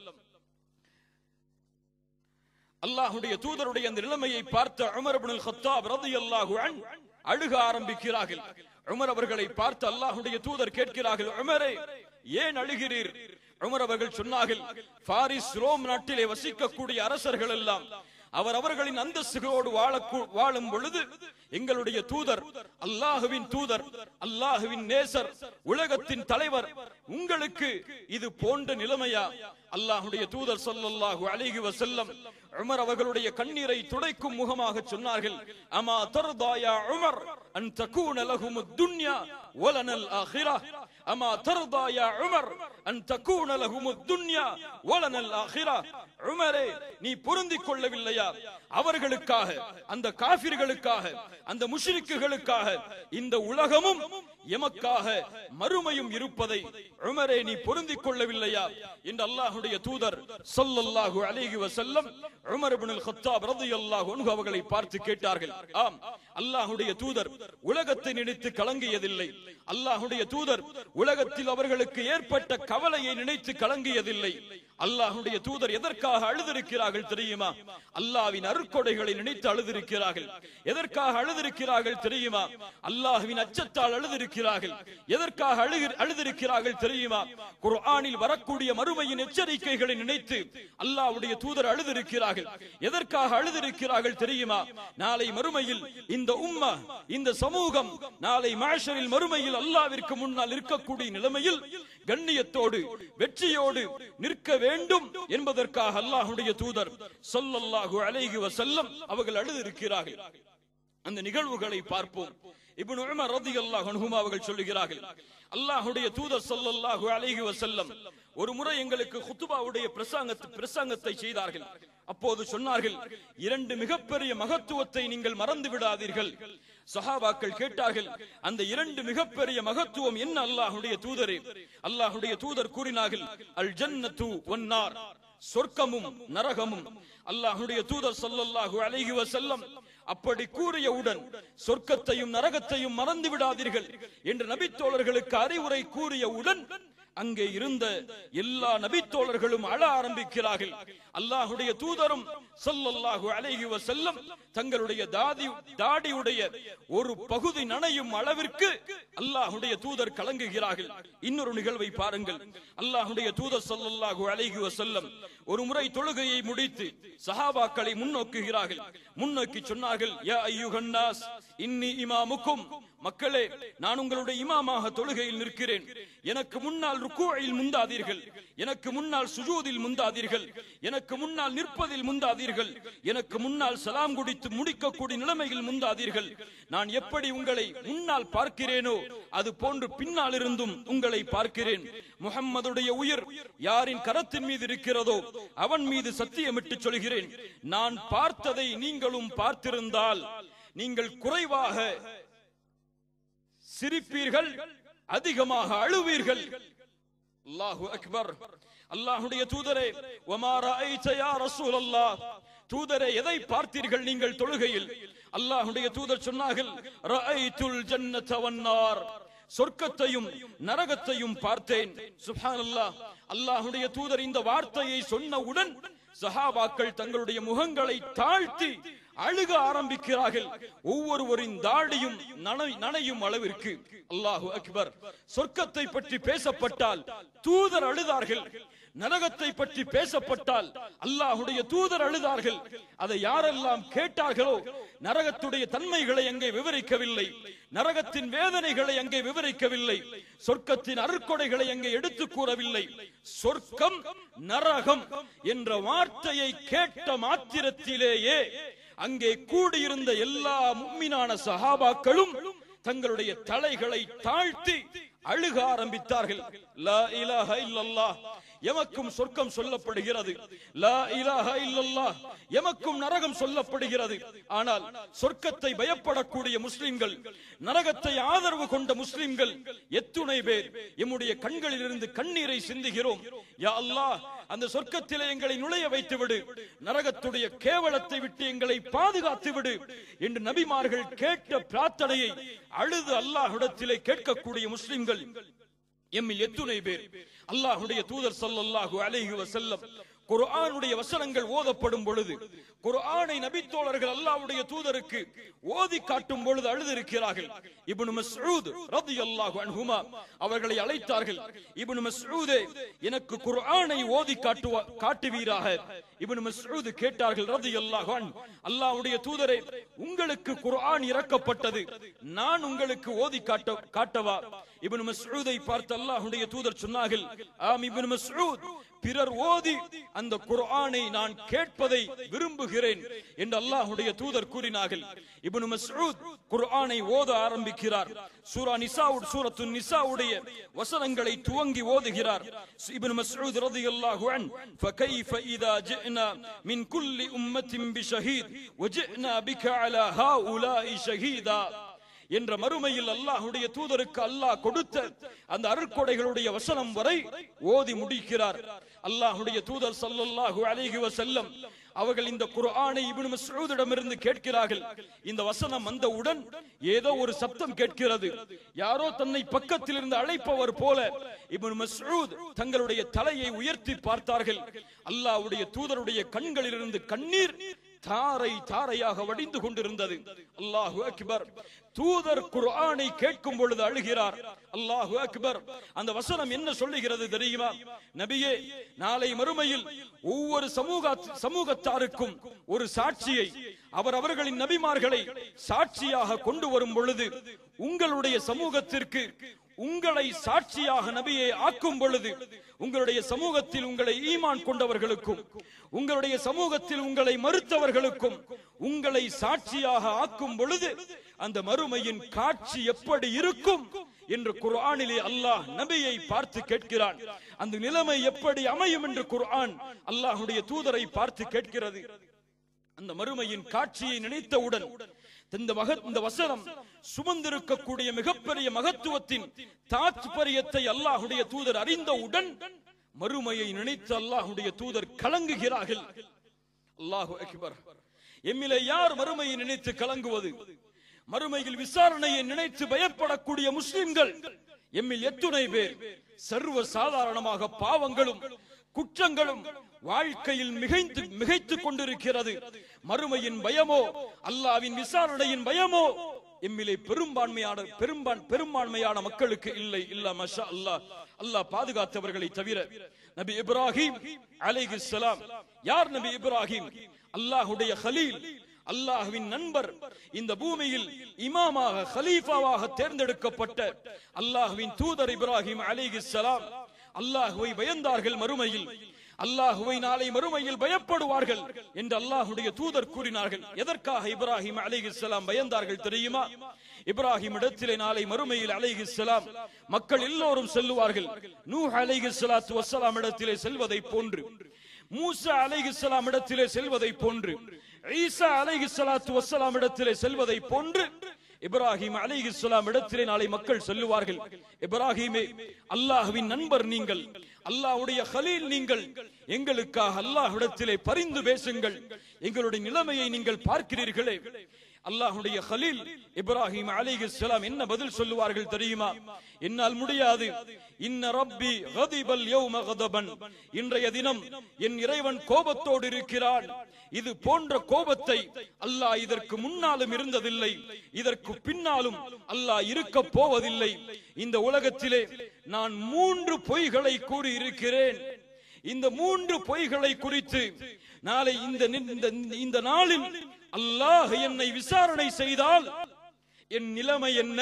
அல்லாஹுடைய தூதருடைய அந்த நிலைமையை பார்த்த உமர் இப்னுல் கத்தாப் ரலியல்லாஹு அன் அழுக ஆரம்பிக்கிறார்கள் உமர் அவர்களை பார்த்து அல்லாஹுடைய தூதர் கேட்கிறார்கள் உமரே ஏன் அழுகிறீர் உமர் அவர்கள் சொன்னார்கள் பாரிஸ் ரோம் நாட்டிலே வசிக்கக்கூடிய அரசர்கள் எல்லாம் அவர் அவர்களின் அந்தஸ்துகளோடு வாழ வாழும் பொழுது எங்களுடைய தூதர் அல்லாஹுவின் தூதர் அல்லாஹுவின் நேசர் உலகத்தின் தலைவர் உங்களுக்கு இது போன்ற நிலைமையா அல்லாஹுடைய தூதர் ஸல்லல்லாஹு அலைஹி வஸல்லம் உமர் அவர்களுடைய கண்ணீரை துடைக்கும் முகமாக சொன்னார்கள் அமா தர்தா யா உமர் அன் தகூன லஹும் துன்யா வலனல் ஆখিরা அமா தர்தா யா உமர் அன் தகூன லஹும் துன்யா வலனல் ஆখিরা உமரே நீ பொருந்திக் கொள்ளவில்லையா அவர்களுக்காக அந்த காபிர்களுக்காக அந்த முஷ்ரிக்குகளுக்காக இந்த உலகமும் எமக்காக மறுமையும் இருப்பதை உமரே நீ பொருந்திக் கொள்ளவில்லையா என்று அல்லாஹுடைய தூதர் ஸல்லல்லாஹு அலைஹி வஸல்லம் உமர் இப்னுல் கத்தாப் ரலியல்லாஹு அன்ஹு அவர்களை பார்த்து கேட்டார்கள் ஆம் அல்லாஹுடைய தூதர் உலகத்தை நினைத்து கலங்கியதில்லை அல்லாஹுடைய தூதர் உலகத்தில் அவர்களுக்கு ஏற்பட்ட கவலையை நினைத்து கலங்கியதில்லை அல்லாஹுடைய தூதர் எதற்காக அழுதிருக்கிறார்கள் தெரியுமா அல்லாஹ்வின் அருட்கொடைகளை நினைத்து அழுதிருக்கிறார்கள் எதற்காக அழுதிருக்கிறார்கள் தெரியுமா அல்லாஹ்வின் அச்சத்தால் அழுதிருக்கிறார்கள் எதற்காக அழுகு அழுதிருக்கிறார்கள் தெரியுமா குர்ஆனில் வரக்கூடிய மறுமையின் எச்சரிக்கைகளை நினைத்து அல்லாஹ்வுடைய தூதர் அழுதிருக்கிறார்கள் எதற்காக அழுதிருக்கிறார்கள் தெரியுமா நாளை மறுமையில் இந்த உம்மா இந்த சமூகம் நாளை மாஷரில் மறுமையில் அல்லாவிற்கு முன்னால் இருக்கக்கூடிய நிலைமையில் கண்ணியத்தோடு வெற்றியோடு நிற்க வேண்டும் என்பதற்காக அல்லாஹ்வுடைய தூதர் ஸல்லல்லாஹு அலைஹி வஸல்லம் அவர்கள் அழுது இருக்கிறார்கள் அந்த நிகழ்வுகளை பார்ப்போம் இப்னு உமர் ரலியல்லாஹு அன்ஹுமா அவர்கள் சொல்லுகிறார்கள் அல்லாஹ்வுடைய தூதர் ஸல்லல்லாஹு அலைஹி வஸல்லம் ஒரு முறை எங்களுக்கு குத்துபாவுடைய பிரசங்கத்தை பிரசங்கத்தை செய்தார்கள் அப்போது சொன்னார்கள் இரண்டு மிகப்பெரிய மகத்துவத்தை நீங்கள் மறந்து விடாதீர்கள் சஹாபாக்கள் கேட்டார்கள் அந்த இரண்டு மிகப்பெரிய மகத்துவம் என்ன அல்லாஹ்வுடைய தூதரே அல்லாஹ்வுடைய தூதர் கூறினார்கள் அல் ஜன்னத்து ஒன்னார் சொர்க்கமும் நரகமும் அல்லாஹ்வுடைய தூதர் ஸல்லல்லாஹு அலைஹி வஸல்லம் அப்படி கூறியவுடன் சொர்க்கத்தையும் நரகத்தையும் மறந்து விடாதீர்கள் என்று நபித்தோழர்களுக்கு அறிவுரை கூறியவுடன் அங்கே இருந்த எல்லா நபித்தோழர்களும் அழ ஆரம்பிக்கிறார்கள் அல்லாஹுடைய தூதரும் ஸல்லல்லாஹு அலைஹி வஸல்லம் தங்களுடைய தாதி தாடியுடைய ஒரு பகுதி நனையும் அளவிற்கு அல்லாஹுடைய தூதர் கலங்குகிறார்கள் இன்னொரு நிகழ்வை பாருங்கள் அல்லாஹுடைய தூதர் ஸல்லல்லாஹு அலைஹி வஸல்லம் ஒரு முறை தொழுகையை முடித்து சஹாபாக்களை முன்னோக்குகிறார்கள் முன்னோக்கி சொன்னார்கள் யா ஐயுகன் நாஸ் இன்னி இமாமுக்கும் மக்களே நான் உங்களுடைய இமாமாக தொழுகையில் நிற்கிறேன் எனக்கு முன்னால் ருக்குவில் முந்தாதீர்கள் எனக்கு முன்னால் சுஜூதில் முந்தாதீர்கள் எனக்கு முன்னால் நிற்பதில் முந்தாதீர்கள் எனக்கு முன்னால் சலாம் குடித்து முடிக்கக்கூடிய நிலைமையில் முந்தாதீர்கள் நான் எப்படி உங்களை முன்னால் பார்க்கிறேனோ அது போன்று பின்னால் இருந்தும் உங்களை பார்க்கிறேன் முகம்மதுடைய உயிர் யாரின் கரத்தின் மீது இருக்கிறதோ அவன் மீது சத்தியமிட்டு சொல்கிறேன் நான் பார்த்ததை நீங்களும் பார்த்திருந்தால் நீங்கள் குறைவாக சிரிப்பீர்கள் அதிகமாக அழுவீர்கள் அல்லாஹு அக்பர் அல்லாஹுடைய தூதரே வமா ரஅய்த யா ரசூலல்லாஹ் தூதரே எதை பார்த்தீர்கள் நீங்கள் தொழுகையில் அல்லாஹுடைய தூதர் சொன்னார்கள் ரஅய்துல் ஜன்னத வன்னார் சொர்க்கத்தையும் நரகத்தையும் பார்த்தேன் சுப்ஹானல்லாஹ் அல்லாஹுடைய தூதர் இந்த வார்த்தையை சொன்னவுடன் சஹாபாக்கள் தங்களுடைய முகங்களை தாழ்த்தி அழுக ஆரம்பிக்கிறார்கள் ஒவ்வொருவரின் தாடியும் நனை- நனையும் அளவிற்கு அல்லாஹு அக்பர் சொர்க்கத்தை பற்றி பேசப்பட்டால் தூதர் அழுதார்கள் நரகத்தை பற்றி பேசப்பட்டால் அல்லாஹுடைய தூதர் அழுதார்கள் அதை யாரெல்லாம் கேட்டார்களோ நரகத்துடைய தன்மைகளை அங்கே விவரிக்கவில்லை நரகத்தின் வேதனைகளை அங்கே விவரிக்கவில்லை சொர்க்கத்தின் அருட்கொடைகளை அங்கே எடுத்து கூறவில்லை சொர்க்கம் நரகம் என்ற வார்த்தையை கேட்ட மாத்திரத்திலேயே அங்கே கூடியிருந்த எல்லா மும்மினான சஹாபாக்களும் தங்களுடைய தலைகளை தாழ்த்தி அழுக ஆரம்பித்தார்கள் லா இலாஹ இல்லல்லாஹ் எமக்கும் சொர்க்கம் சொல்லப்படுகிறது லா இலாஹ இல்லல்லாஹ் எமக்கும் நரகம் சொல்லப்படுகிறது ஆனால் சொர்க்கத்தை பயப்படக்கூடிய முஸ்லிம்கள் நரகத்தை ஆதரவு கொண்ட முஸ்லிம்கள் எத்துணை பேர் எம்முடைய கண்களில் இருந்து கண்ணீரை சிந்துகிறோம் யா அல்லாஹ் அந்த சொர்க்கத்திலே எங்களை நுழைய வைத்து விடு நரகத்துடைய கேவலத்தை விட்டு எங்களை பாதுகாத்து விடு என்று நபிமார்கள் கேட்ட பிரார்த்தனையை அழுது அல்லாஹ்விடத்திலே கேட்கக்கூடிய முஸ்லிம்கள் எம்மில் எத்துணை பேர் அல்லாஹ்வுடைய தூதர் ஸல்லல்லாஹு அலைஹி வஸல்லம் குர்ஆனுடைய வசனங்கள் ஓதப்படும் பொழுது குர்ஆனை நபித்தோழர்கள் அல்லாஹ்வுடைய தூதருக்கு ஓதி காட்டும் பொழுது அழுதிருக்கிறார்கள் இப்னு மஸ்ஊத் ரலியல்லாஹு அன்ஹுமா அவர்களை அழைத்தார்கள் இப்னு மஸ்ஊதே எனக்கு குர்ஆனை ஓதி காட்டுவா காட்டுவீராக இப்னு மஸ்ஊத் கேட்டார்கள் ரலியல்லாஹு அன் அல்லாஹ்வுடைய தூதரே உங்களுக்கு குர்ஆன் இறக்கப்பட்டது நான் உங்களுக்கு ஓதி காட்ட காட்டவா இப்னு மஸ்ஊதை பார்த்து அல்லாஹ்வுடைய தூதர் சொன்னார்கள் ஆம் இப்னு மஸ்ஊத் பிறர் ஓதி அந்த குர்ஆனை நான் கேட்பதை விரும்புகிறேன் என்று அல்லாஹ்வுடைய தூதர் கூறினார்கள் இப்னு மஸ்ஊத் குர்ஆனை ஓத ஆரம்பிக்கிறார் சூரா நிசாவுட் சூரத்து நிசாவுடைய வசனங்களை துவங்கி ஓதுகிறார் இப்னு மஸ்ஊத் ரலியல்லாஹு அன் فكيف اذا جئنا من كل امه بشهيد وجئنا بك على هؤلاء شهيدا என்ற மறுமையில் அல்லாஹ்வுடைய தூதருக்கு அல்லாஹ் கொடுத்த அந்த அருட்கொடைகளுடைய வசனம் வரை ஓதி முடிக்கிறார் அல்லாஹ்வுடைய தூதர் ஸல்லல்லாஹு அலைஹி வஸல்லம் அவர்கள் இந்த குர்ஆனை இப்னு மஸ்ஊதிடமிருந்து கேட்கிறார்கள் இந்த வசனம் வந்தவுடன் ஏதோ ஒரு சப்தம் கேட்கிறது யாரோ தன்னை பக்கத்தில் இருந்து அழைப்பவர் போல இப்னு மஸ்ஊத் தங்களுடைய தலையை உயர்த்தி பார்த்தார்கள் அல்லாஹ்வுடைய தூதருடைய கண்களிலிருந்து கண்ணீர் தாரை தாரையாக வடிந்து கொண்டிருந்தது அல்லாஹு அக்பர் தூதர் குர்ஆனை கேட்கும் பொழுது அழுகிறார் அல்லாஹு அக்பர் அந்த வசனம் என்ன சொல்லுகிறது தெரியுமா நபியே நாளை மறுமையில் ஒவ்வொரு சமூக சமூகத்தாருக்கும் ஒரு சாட்சியை அவர் அவர்களின் நபிமார்களை சாட்சியாக கொண்டு வரும் பொழுது உங்களுடைய சமூகத்திற்கு உங்களை சாட்சியாக நபியை ஆக்கும் பொழுது உங்களுடைய சமூகத்தில் உங்களை ஈமான் கொண்டவர்களுக்கும் உங்களுடைய சமூகத்தில் உங்களை மறுத்தவர்களுக்கும் உங்களை சாட்சியாக ஆக்கும் பொழுது அந்த மறுமையின் காட்சி எப்படி இருக்கும் என்று குர்ஆனிலே அல்லாஹ் நபியை பார்த்து கேட்கிறான் அந்த நிலைமை எப்படி அமையும் என்று குர்ஆன் அல்லாஹ்வுடைய தூதரை பார்த்து கேட்கிறது அந்த மறுமையின் காட்சியை நினைத்தவுடன் இந்த மக இந்த வசனம் சுமந்திருக்கக்கூடிய மிகப்பெரிய மகத்துவத்தின் தாத்பரியத்தை அல்லாஹுடைய தூதர் அறிந்தவுடன் மறுமையை நினைத்து அல்லாஹுடைய தூதர் கலங்குகிறார்கள் அல்லாஹு அக்பர் எம்மிலே யார் மறுமையை நினைத்து கலங்குவது மறுமையில் விசாரணையை நினைத்து பயப்படக்கூடிய முஸ்லிம்கள் எம்மில் எத்துணை பேர் சர்வ சாதாரணமாக பாவங்களும் குற்றங்களும் வாழ்க்கையில் மிகைத்து மிகைத்துக் கொண்டிருக்கிறது மறுமையின் பயமோ அல்லாவின் விசாரணையின் பயமோ எம்மிலே பெரும்பான்மையான பெரும்பான் பெரும்பான்மையான மக்களுக்கு இல்லை இல்ல மஷா அல்லாஹ் அல்லாஹ் பாதுகாத்தவர்களை தவிர நபி இப்ராஹிம் அலைஹிஸ்ஸலாம் யார் நபி இப்ராஹிம் அல்லாஹ்வுடைய கலீல் அல்லாஹ்வின் நண்பர் இந்த பூமியில் இமாமாக கலீஃபாவாக தேர்ந்தெடுக்கப்பட்ட அல்லாஹ்வின் தூதர் இப்ராஹிம் அலைஹிஸ்ஸலாம் அல்லாஹ்வை பயந்தார்கள் மறுமையில் அல்லாஹுவை நாளை மறுமையில் பயப்படுவார்கள் என்று அல்லாஹுடைய தூதர் கூறினார்கள் எதற்காக இப்ராஹிம் அலைஹிஸ்ஸலாம் பயந்தார்கள் தெரியுமா இப்ராஹிம் இடத்திலே நாளை மறுமையில் அலைஹிஸ்ஸலாம் மக்கள் எல்லோரும் செல்லுவார்கள் நூஹ் அலைஹிஸ்ஸலாத்து வஸ்ஸலாம் இடத்திலே செல்வதை போன்று மூசா அலைஹிஸ்ஸலாம் இடத்திலே செல்வதை போன்று ஈசா அலைஹிஸ்ஸலாத்து வஸ்ஸலாம் இடத்திலே செல்வதை போன்று இப்ராஹிம் அலைஹிஸ்ஸலாம் இடத்திலே நாளை மக்கள் சொல்லுவார்கள் இப்ராஹிமே அல்லாஹ்வின் நண்பர் நீங்கள் அல்லாஹ்வுடைய கலீல் நீங்கள் எங்களுக்காக அல்லாஹ்விடத்திலே பரிந்து பேசுங்கள் எங்களுடைய நிலைமையை நீங்கள் பார்க்கிறீர்களே அல்லாஹ்வுடைய கலீல் இப்ராஹிம் அலைஹிஸ்ஸலாம் என்ன பதில் சொல்லுவார்கள் தெரியுமா என்னால் முடியாது இன்ன ரப்பி கதிபல் யௌம கதபன் இன்றைய தினம் என் இறைவன் கோபத்தோடு இருக்கிறான் இது போன்ற கோபத்தை அல்லாஹ் இதற்கு முன்னாலும் இருந்ததில்லை இதற்கு பின்னாலும் அல்லாஹ் இருக்க போவதில்லை இந்த உலகத்திலே நான் மூன்று பொய்களை கூறி இருக்கிறேன் இந்த மூன்று பொய்களை குறித்து நாளை இந்த இந்த- இந்த நாளில் அல்லாஹ் என்னை விசாரணை செய்தால் என் நிலைமை என்ன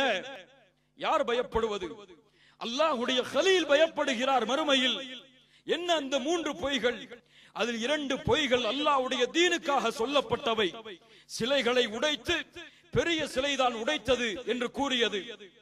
யார் பயப்படுவது அல்லாஹ்வுடைய கலீல் பயப்படுகிறார் மறுமையில் என்ன அந்த மூன்று பொய்கள் அதில் இரண்டு பொய்கள் அல்லாஹ்வுடைய தீனுக்காக சொல்லப்பட்டவை சிலைகளை உடைத்து பெரிய சிலைதான் உடைத்தது என்று கூறியது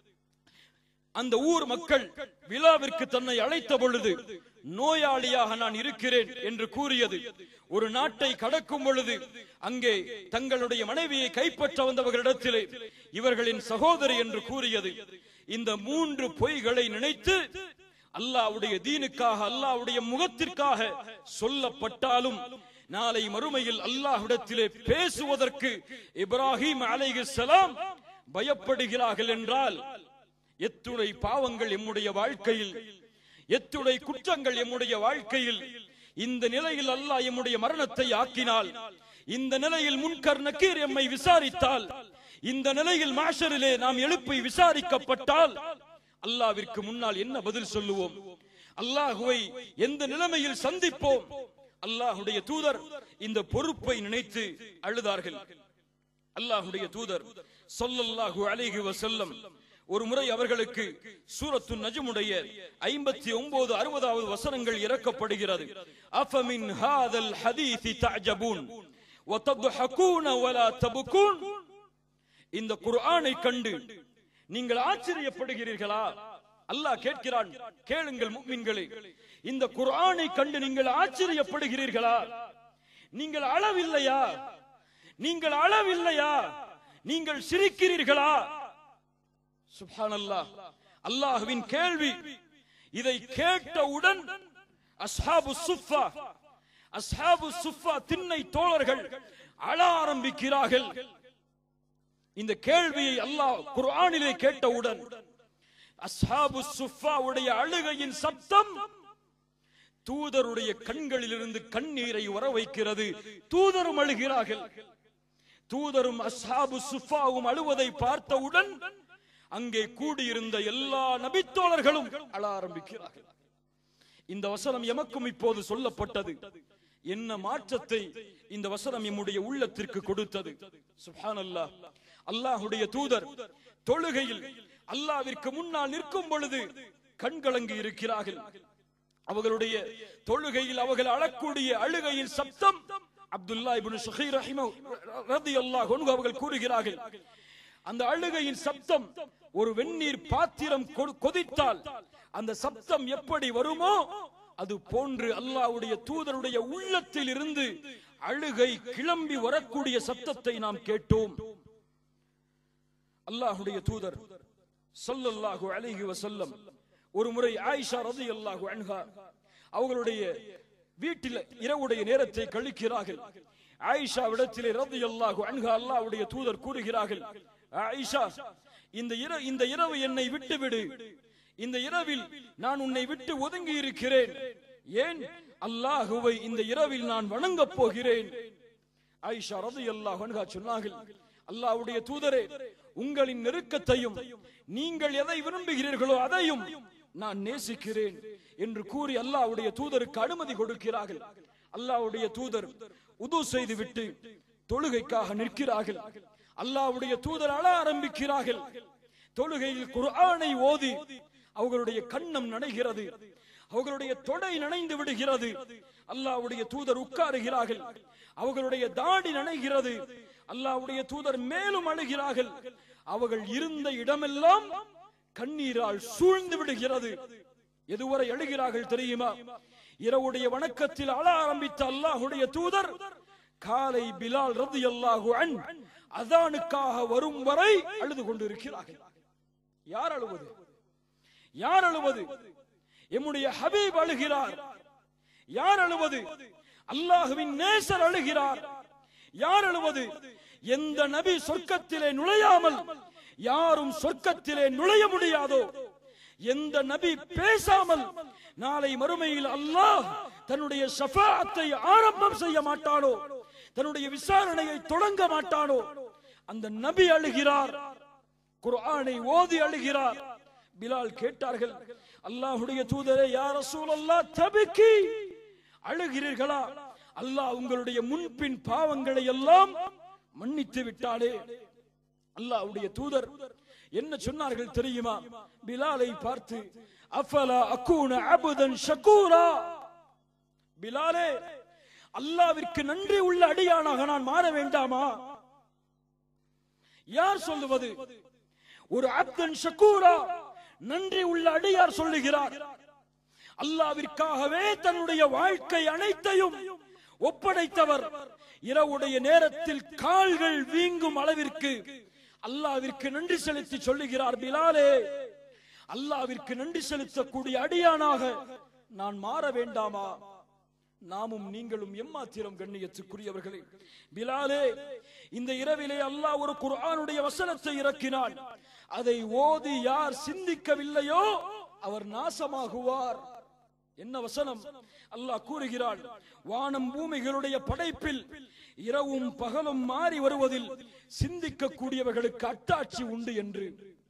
அந்த ஊர் மக்கள் விழாவிற்கு தன்னை அழைத்த பொழுது நோயாளியாக நான் இருக்கிறேன் என்று கூறியது ஒரு நாட்டை கடக்கும் பொழுது அங்கே தங்களுடைய மனைவியை கைப்பற்ற வந்தவர்களிடத்திலே இவர்களின் சகோதரி என்று கூறியது இந்த மூன்று பொய்களை நினைத்து அல்லாஹ்வுடைய தீனுக்காக அல்லாஹ்வுடைய முகத்திற்காக சொல்லப்பட்டாலும் நாளை மறுமையில் அல்லாஹ்விடத்திலே பேசுவதற்கு இப்ராஹிம் அலைஹிஸ்ஸலாம் பயப்படுகிறார்கள் என்றால் எத்துணை பாவங்கள் எம்முடைய வாழ்க்கையில் எத்துணை குற்றங்கள் எம்முடைய வாழ்க்கையில் இந்த நிலையில் அல்லாஹ் எம்முடைய மரணத்தை ஆக்கினால் இந்த நிலையில் முன்கர் நக்கீர் எம்மை விசாரித்தால் இந்த நிலையில் மாஷரிலே நாம் எழுப்பி விசாரிக்கப்பட்டால் அல்லாவிற்கு முன்னால் என்ன பதில் சொல்லுவோம் அல்லாஹுவை எந்த நிலைமையில் சந்திப்போம் அல்லாஹுடைய தூதர் இந்த பொறுப்பை நினைத்து அழுதார்கள் அல்லாஹுடைய தூதர் சொல்லல்லாஹு அலைஹி வஸல்லம் ஒரு முறை அவர்களுக்கு சூரத்து நஜமுடைய ஐம்பத்தி ஒன்பது அறுபதாவது வசனங்கள் இறக்கப்படுகிறது அஃபமின் ஹாதல் ஹதீசி தஅஜபூன் வதضحكون ولا تبكون இந்த குர்ஆனை கண்டு நீங்கள் ஆச்சரியப்படுகிறீர்களா அல்லாஹ் கேட்கிறான் கேளுங்கள் முக்மின்களே இந்த குர்ஆனை கண்டு நீங்கள் ஆச்சரியப்படுகிறீர்களா நீங்கள் அளவில்லையா நீங்கள் அளவில்லையா நீங்கள் சிரிக்கிறீர்களா சுப்ஹானல்லாஹ் அல்லாஹ்வின் கேள்வி இதை கேட்டவுடன் அஸ்ஹாபு சுஃபா அஸ்ஹாபு சுஃபா திண்ணை தோழர்கள் அழ ஆரம்பிக்கிறார்கள் இந்த கேள்வியை அல்லாஹ் குர்ஆனிலே கேட்டவுடன் அஸ்ஹாபு சுஃபாவுடைய அழுகையின் சப்தம் தூதருடைய கண்களிலிருந்து கண்ணீரை வர வைக்கிறது தூதரும் அழுகிறார்கள் தூதரும் அஸ்ஹாபு சுஃபாவும் அழுவதை பார்த்தவுடன் அங்கே கூடியிருந்த எல்லா நபித்தோழர்களும் அழ ஆரம்பிக்கிறார்கள் இந்த வசனம் எமக்கும் இப்போது சொல்லப்பட்டது என்ன மாற்றத்தை இந்த வசனம் எம்முடைய உள்ளத்திற்கு கொடுத்தது சுப்ஹானல்லாஹ் அல்லாஹுடைய தூதர் தொழுகையில் அல்லாவிற்கு முன்னால் நிற்கும் பொழுது கண்கலங்கி இருக்கிறார்கள் அவர்களுடைய தொழுகையில் அவர்கள் அழக்கூடிய அழுகையின் சப்தம் அப்துல்லா இப்னு சுஹைர் ரஹிமஹு ரலியல்லாஹு அன்ஹு அவர்கள் கூறுகிறார்கள் அந்த அழுகையின் சப்தம் ஒரு வெந்நீர் பாத்திரம் கொ- கொதித்தால் அந்த சப்தம் எப்படி வருமோ அது போன்று அல்லாஹ்வுடைய தூதருடைய உள்ளத்தில் இருந்து அழுகை கிளம்பி வரக்கூடிய சத்தத்தை நாம் கேட்டோம் அல்லாஹ்வுடைய தூதர் ஸல்லல்லாஹு அலைஹி வஸல்லம் ஒரு முறை ஆயிஷா ரலியல்லாஹு அன்ஹா அவர்களுடைய வீட்டில் இரவுடைய நேரத்தை கழிக்கிறார்கள் ஆயிஷா விடத்திலே ரலியல்லாஹு அன்ஹா அல்லாஹ்வுடைய தூதர் கூறுகிறார்கள் ஆயிஷா இந்த இரவு இந்த இரவு என்னை விட்டுவிடு இந்த இரவில் நான் உன்னை விட்டு ஒதுங்கி இருக்கிறேன் ஏன் அல்லாஹுவை இந்த இரவில் நான் வணங்கப் போகிறேன் ஆயிஷா ரலியல்லாஹு அன்ஹா சொன்னார்கள் அல்லாஹ்வுடைய தூதரே உங்களின் நெருக்கத்தையும் நீங்கள் எதை விரும்புகிறீர்களோ அதையும் நான் நேசிக்கிறேன் என்று கூறி அல்லாஹ்வுடைய தூதருக்கு அனுமதி கொடுக்கிறார்கள் அல்லாஹ்வுடைய தூதர் உது செய்துவிட்டு தொழுகைக்காக நிற்கிறார்கள் அல்லாஹ்வுடைய தூதர் அழ ஆரம்பிக்கிறார்கள் தொழுகையில் குர்ஆனை ஓதி அவர்களுடைய கண்ணம் நனைகிறது அவர்களுடைய தொடை நனைந்து விடுகிறது அல்லாஹ்வுடைய தூதர் உட்காருகிறார்கள் அவர்களுடைய தாடி நனைகிறது அல்லாஹ்வுடைய தூதர் மேலும் அழுகிறார்கள் அவர்கள் இருந்த இடமெல்லாம் கண்ணீரால் சூழ்ந்து விடுகிறது எதுவரை அழுகிறார்கள் தெரியுமா இரவுடைய வணக்கத்தில் அழ ஆரம்பித்த அல்லாஹ்வுடைய தூதர் காலை பிலால் ரலியல்லாஹு அன் அதானுக்காக வரும் வரை அழுது கொண்டிருக்கிறார்கள் யார் அழுவது யார் அழுவது எம்முடைய ஹபீப் அழுகிறார் யார் அழுவது அல்லாஹுவின் நேசர் அழுகிறார் யார் அழுவது எந்த நபி சொர்க்கத்திலே நுழையாமல் யாரும் சொர்க்கத்திலே நுழைய முடியாதோ எந்த நபி பேசாமல் நாளை மறுமையில் அல்லாஹ் தன்னுடைய ஷஃபாஅத்தை ஆரம்பம் செய்ய மாட்டானோ தன்னுடைய விசாரணையை தொடங்க மாட்டானோ அந்த நபி அழுகிறார் குர்ஆனை ஓதி அழுகிறார் பிலால் கேட்டார்கள் அல்லாஹ்வுடைய தூதரே யா ரசூலல்லாஹ் தபிக்கி அழுகிறீர்களா அல்லாஹ் உங்களுடைய முன்பின் பாவங்களை எல்லாம் மன்னித்து விட்டாளே அல்லாஹ்வுடைய தூதர் என்ன சொன்னார்கள் தெரியுமா பிலாலை பார்த்து அஃபலா அகூன அபுதன் ஷகூரா பிலாலே அல்லாவிற்கு நன்றி உள்ள அடியானாக நான் மாற வேண்டாமா யார் சொல்லுவது ஒரு அப்தன் ஷக்கூரா நன்றி உள்ள அடியார் சொல்லுகிறார் அல்லாவிற்காகவே தன்னுடைய வாழ்க்கை அனைத்தையும் ஒப்படைத்தவர் இரவுடைய நேரத்தில் கால்கள் வீங்கும் அளவிற்கு அல்லாவிற்கு நன்றி செலுத்தி சொல்லுகிறார் பிலாலே அல்லாவிற்கு நன்றி செலுத்தக்கூடிய அடியானாக நான் மாற வேண்டாமா நாமும் நீங்களும் எம்மாத்திரம் கண்ணியத்துக்குரியவர்களே பிலாலே இந்த இரவிலே அல்லாஹ் ஒரு குர்ஆனுடைய வசனத்தை இறக்கினான் அதை ஓதி யார் சிந்திக்கவில்லையோ அவர் நாசமாகுவார் என்ன வசனம் அல்லாஹ் கூறுகிறான் வானம் பூமிகளுடைய படைப்பில் இரவும் பகலும் மாறி வருவதில் சிந்திக்க கூடியவர்களுக்கு அட்டாட்சி உண்டு என்று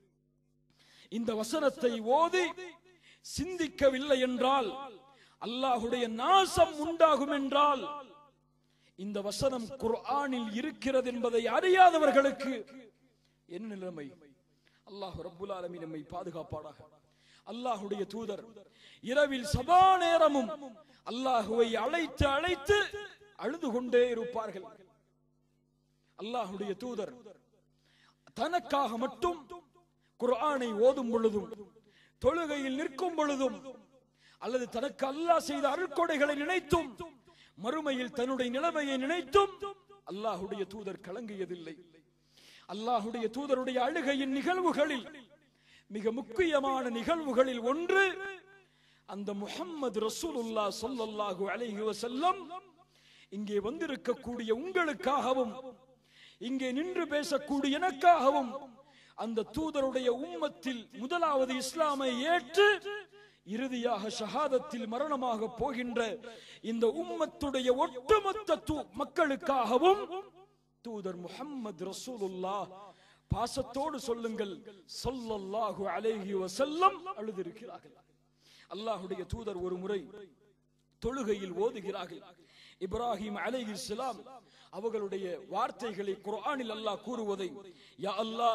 இந்த வசனத்தை ஓதி சிந்திக்கவில்லை என்றால் அல்லாஹுடைய நாசம் உண்டாகும் என்றால் இந்த வசனம் குர்ஆனில் இருக்கிறது என்பதை அறியாதவர்களுக்கு என்ன நிலைமை அல்லாஹ் ரப்புல் ஆலமீன் நம்மை பாதுகாப்பாடாக அல்லாஹுடைய தூதர் இரவில் சதா நேரமும் அல்லாஹுவை அழைத்து அழைத்து அழுது கொண்டே இருப்பார்கள் அல்லாஹுடைய தூதர் தனக்காக மட்டும் குர்ஆனை ஓதும் பொழுதும் தொழுகையில் நிற்கும் பொழுதும் அல்லது தனக்கு அல்லாஹ் செய்த அருட்கொடைகளை நினைத்தும் மறுமையில் தன்னுடைய நிலைமையை நினைத்தும் அல்லாஹுடைய தூதர் கலங்கியதில்லை அல்லாஹுடைய தூதருடைய அழுகையின் நிகழ்வுகளில் மிக முக்கியமான நிகழ்வுகளில் ஒன்று அந்த முஹம்மது ரசூலுல்லாஹ் ஸல்லல்லாஹு அலைஹி வஸல்லம் இங்கே வந்திருக்கக்கூடிய உங்களுக்காகவும் இங்கே நின்று பேசக்கூடிய எனக்காகவும் அந்த தூதருடைய உம்மத்தில் முதலாவது இஸ்லாமை ஏற்று இறுதியாக ஷஹாதத்தில் மரணமாக போகின்ற இந்த உம்மத்துடைய ஒட்டுமொத்த தூ- மக்களுக்காகவும் தூதர் முஹம்மது ரசூலுல்லாஹ் பாசத்தோடு சொல்லுங்கள் ஸல்லல்லாஹு அலைஹி வஸல்லம் அழுதிருக்கிறார்கள் அல்லாஹ்வுடைய தூதர் ஒரு முறை தொழுகையில் ஓதுகிறார்கள் இப்ராஹிம் அலைஹிஸ்ஸலாம் அவர்களுடைய வார்த்தைகளை குர்ஆனில் அல்லாஹ் கூறுவதை யா அல்லாஹ்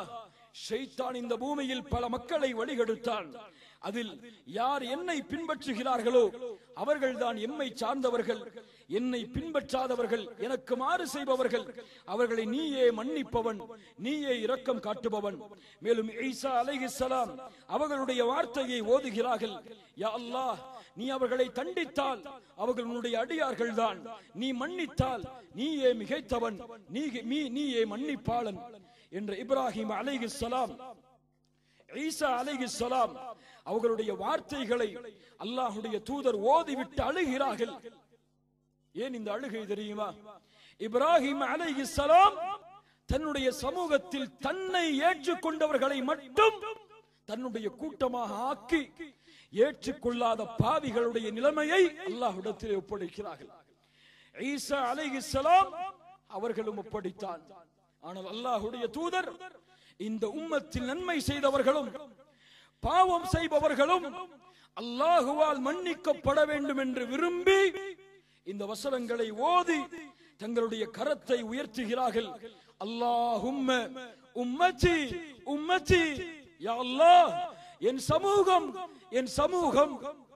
ஷைத்தான் இந்த பூமியில் பல மக்களை வழிகெடுத்தான் அதில் யார் என்னை பின்பற்றுகிறார்களோ அவர்கள்தான் எம்மை சார்ந்தவர்கள் என்னை பின்பற்றாதவர்கள் எனக்கு மாறு செய்பவர்கள் அவர்களை நீயே மன்னிப்பவன் நீயே இரக்கம் காட்டுபவன் மேலும் ஈசா அலைஹிஸ்ஸலாம் அவர்களுடைய வார்த்தையை ஓதுகிறார்கள் யா அல்லாஹ் நீ அவர்களை தண்டித்தால் அவர்கள் உன்னுடைய அடியார்கள் தான் நீ மன்னித்தால் நீயே மிகைத்தவன் நீ நீ- நீயே மன்னிப்பாளன் என்ற இப்ராஹிம் அலைஹிஸ்ஸலாம் ஈசா அலைஹிஸ்ஸலாம் அவர்களுடைய வார்த்தைகளை அல்லாஹ்வுடைய தூதர் ஓதிவிட்டு அழுகிறார்கள் ஏன் இந்த அழுகை தெரியுமா இப்ராஹிம் அலைஹிஸ்ஸலாம் தன்னுடைய சமூகத்தில் தன்னை ஏற்றுக்கொண்டவர்களை மட்டும் தன்னுடைய கூட்டமாக ஆக்கி ஏற்றுக்கொள்ளாத பாவிகளுடைய நிலைமையை அல்லாஹ்விடத்தில் ஒப்படைக்கிறார்கள் ஈசா அலைஹிஸ்ஸலாம் அவர்களும் ஒப்படைத்தான் ஆனால் அல்லாஹ்வுடைய தூதர் இந்த உம்மத்தில் நன்மை செய்தவர்களும் பாவம் செய்பவர்களும் அல்லாஹுவால் மன்னிக்கப்பட வேண்டும் என்று விரும்பி இந்த வசனங்களை ஓதி தங்களுடைய கரத்தை உயர்த்துகிறார்கள் அல்லாஹும்ம உம்மச்சி உம்மச்சி யா அல்லாஹ் என் சமூகம் என் சமூகம்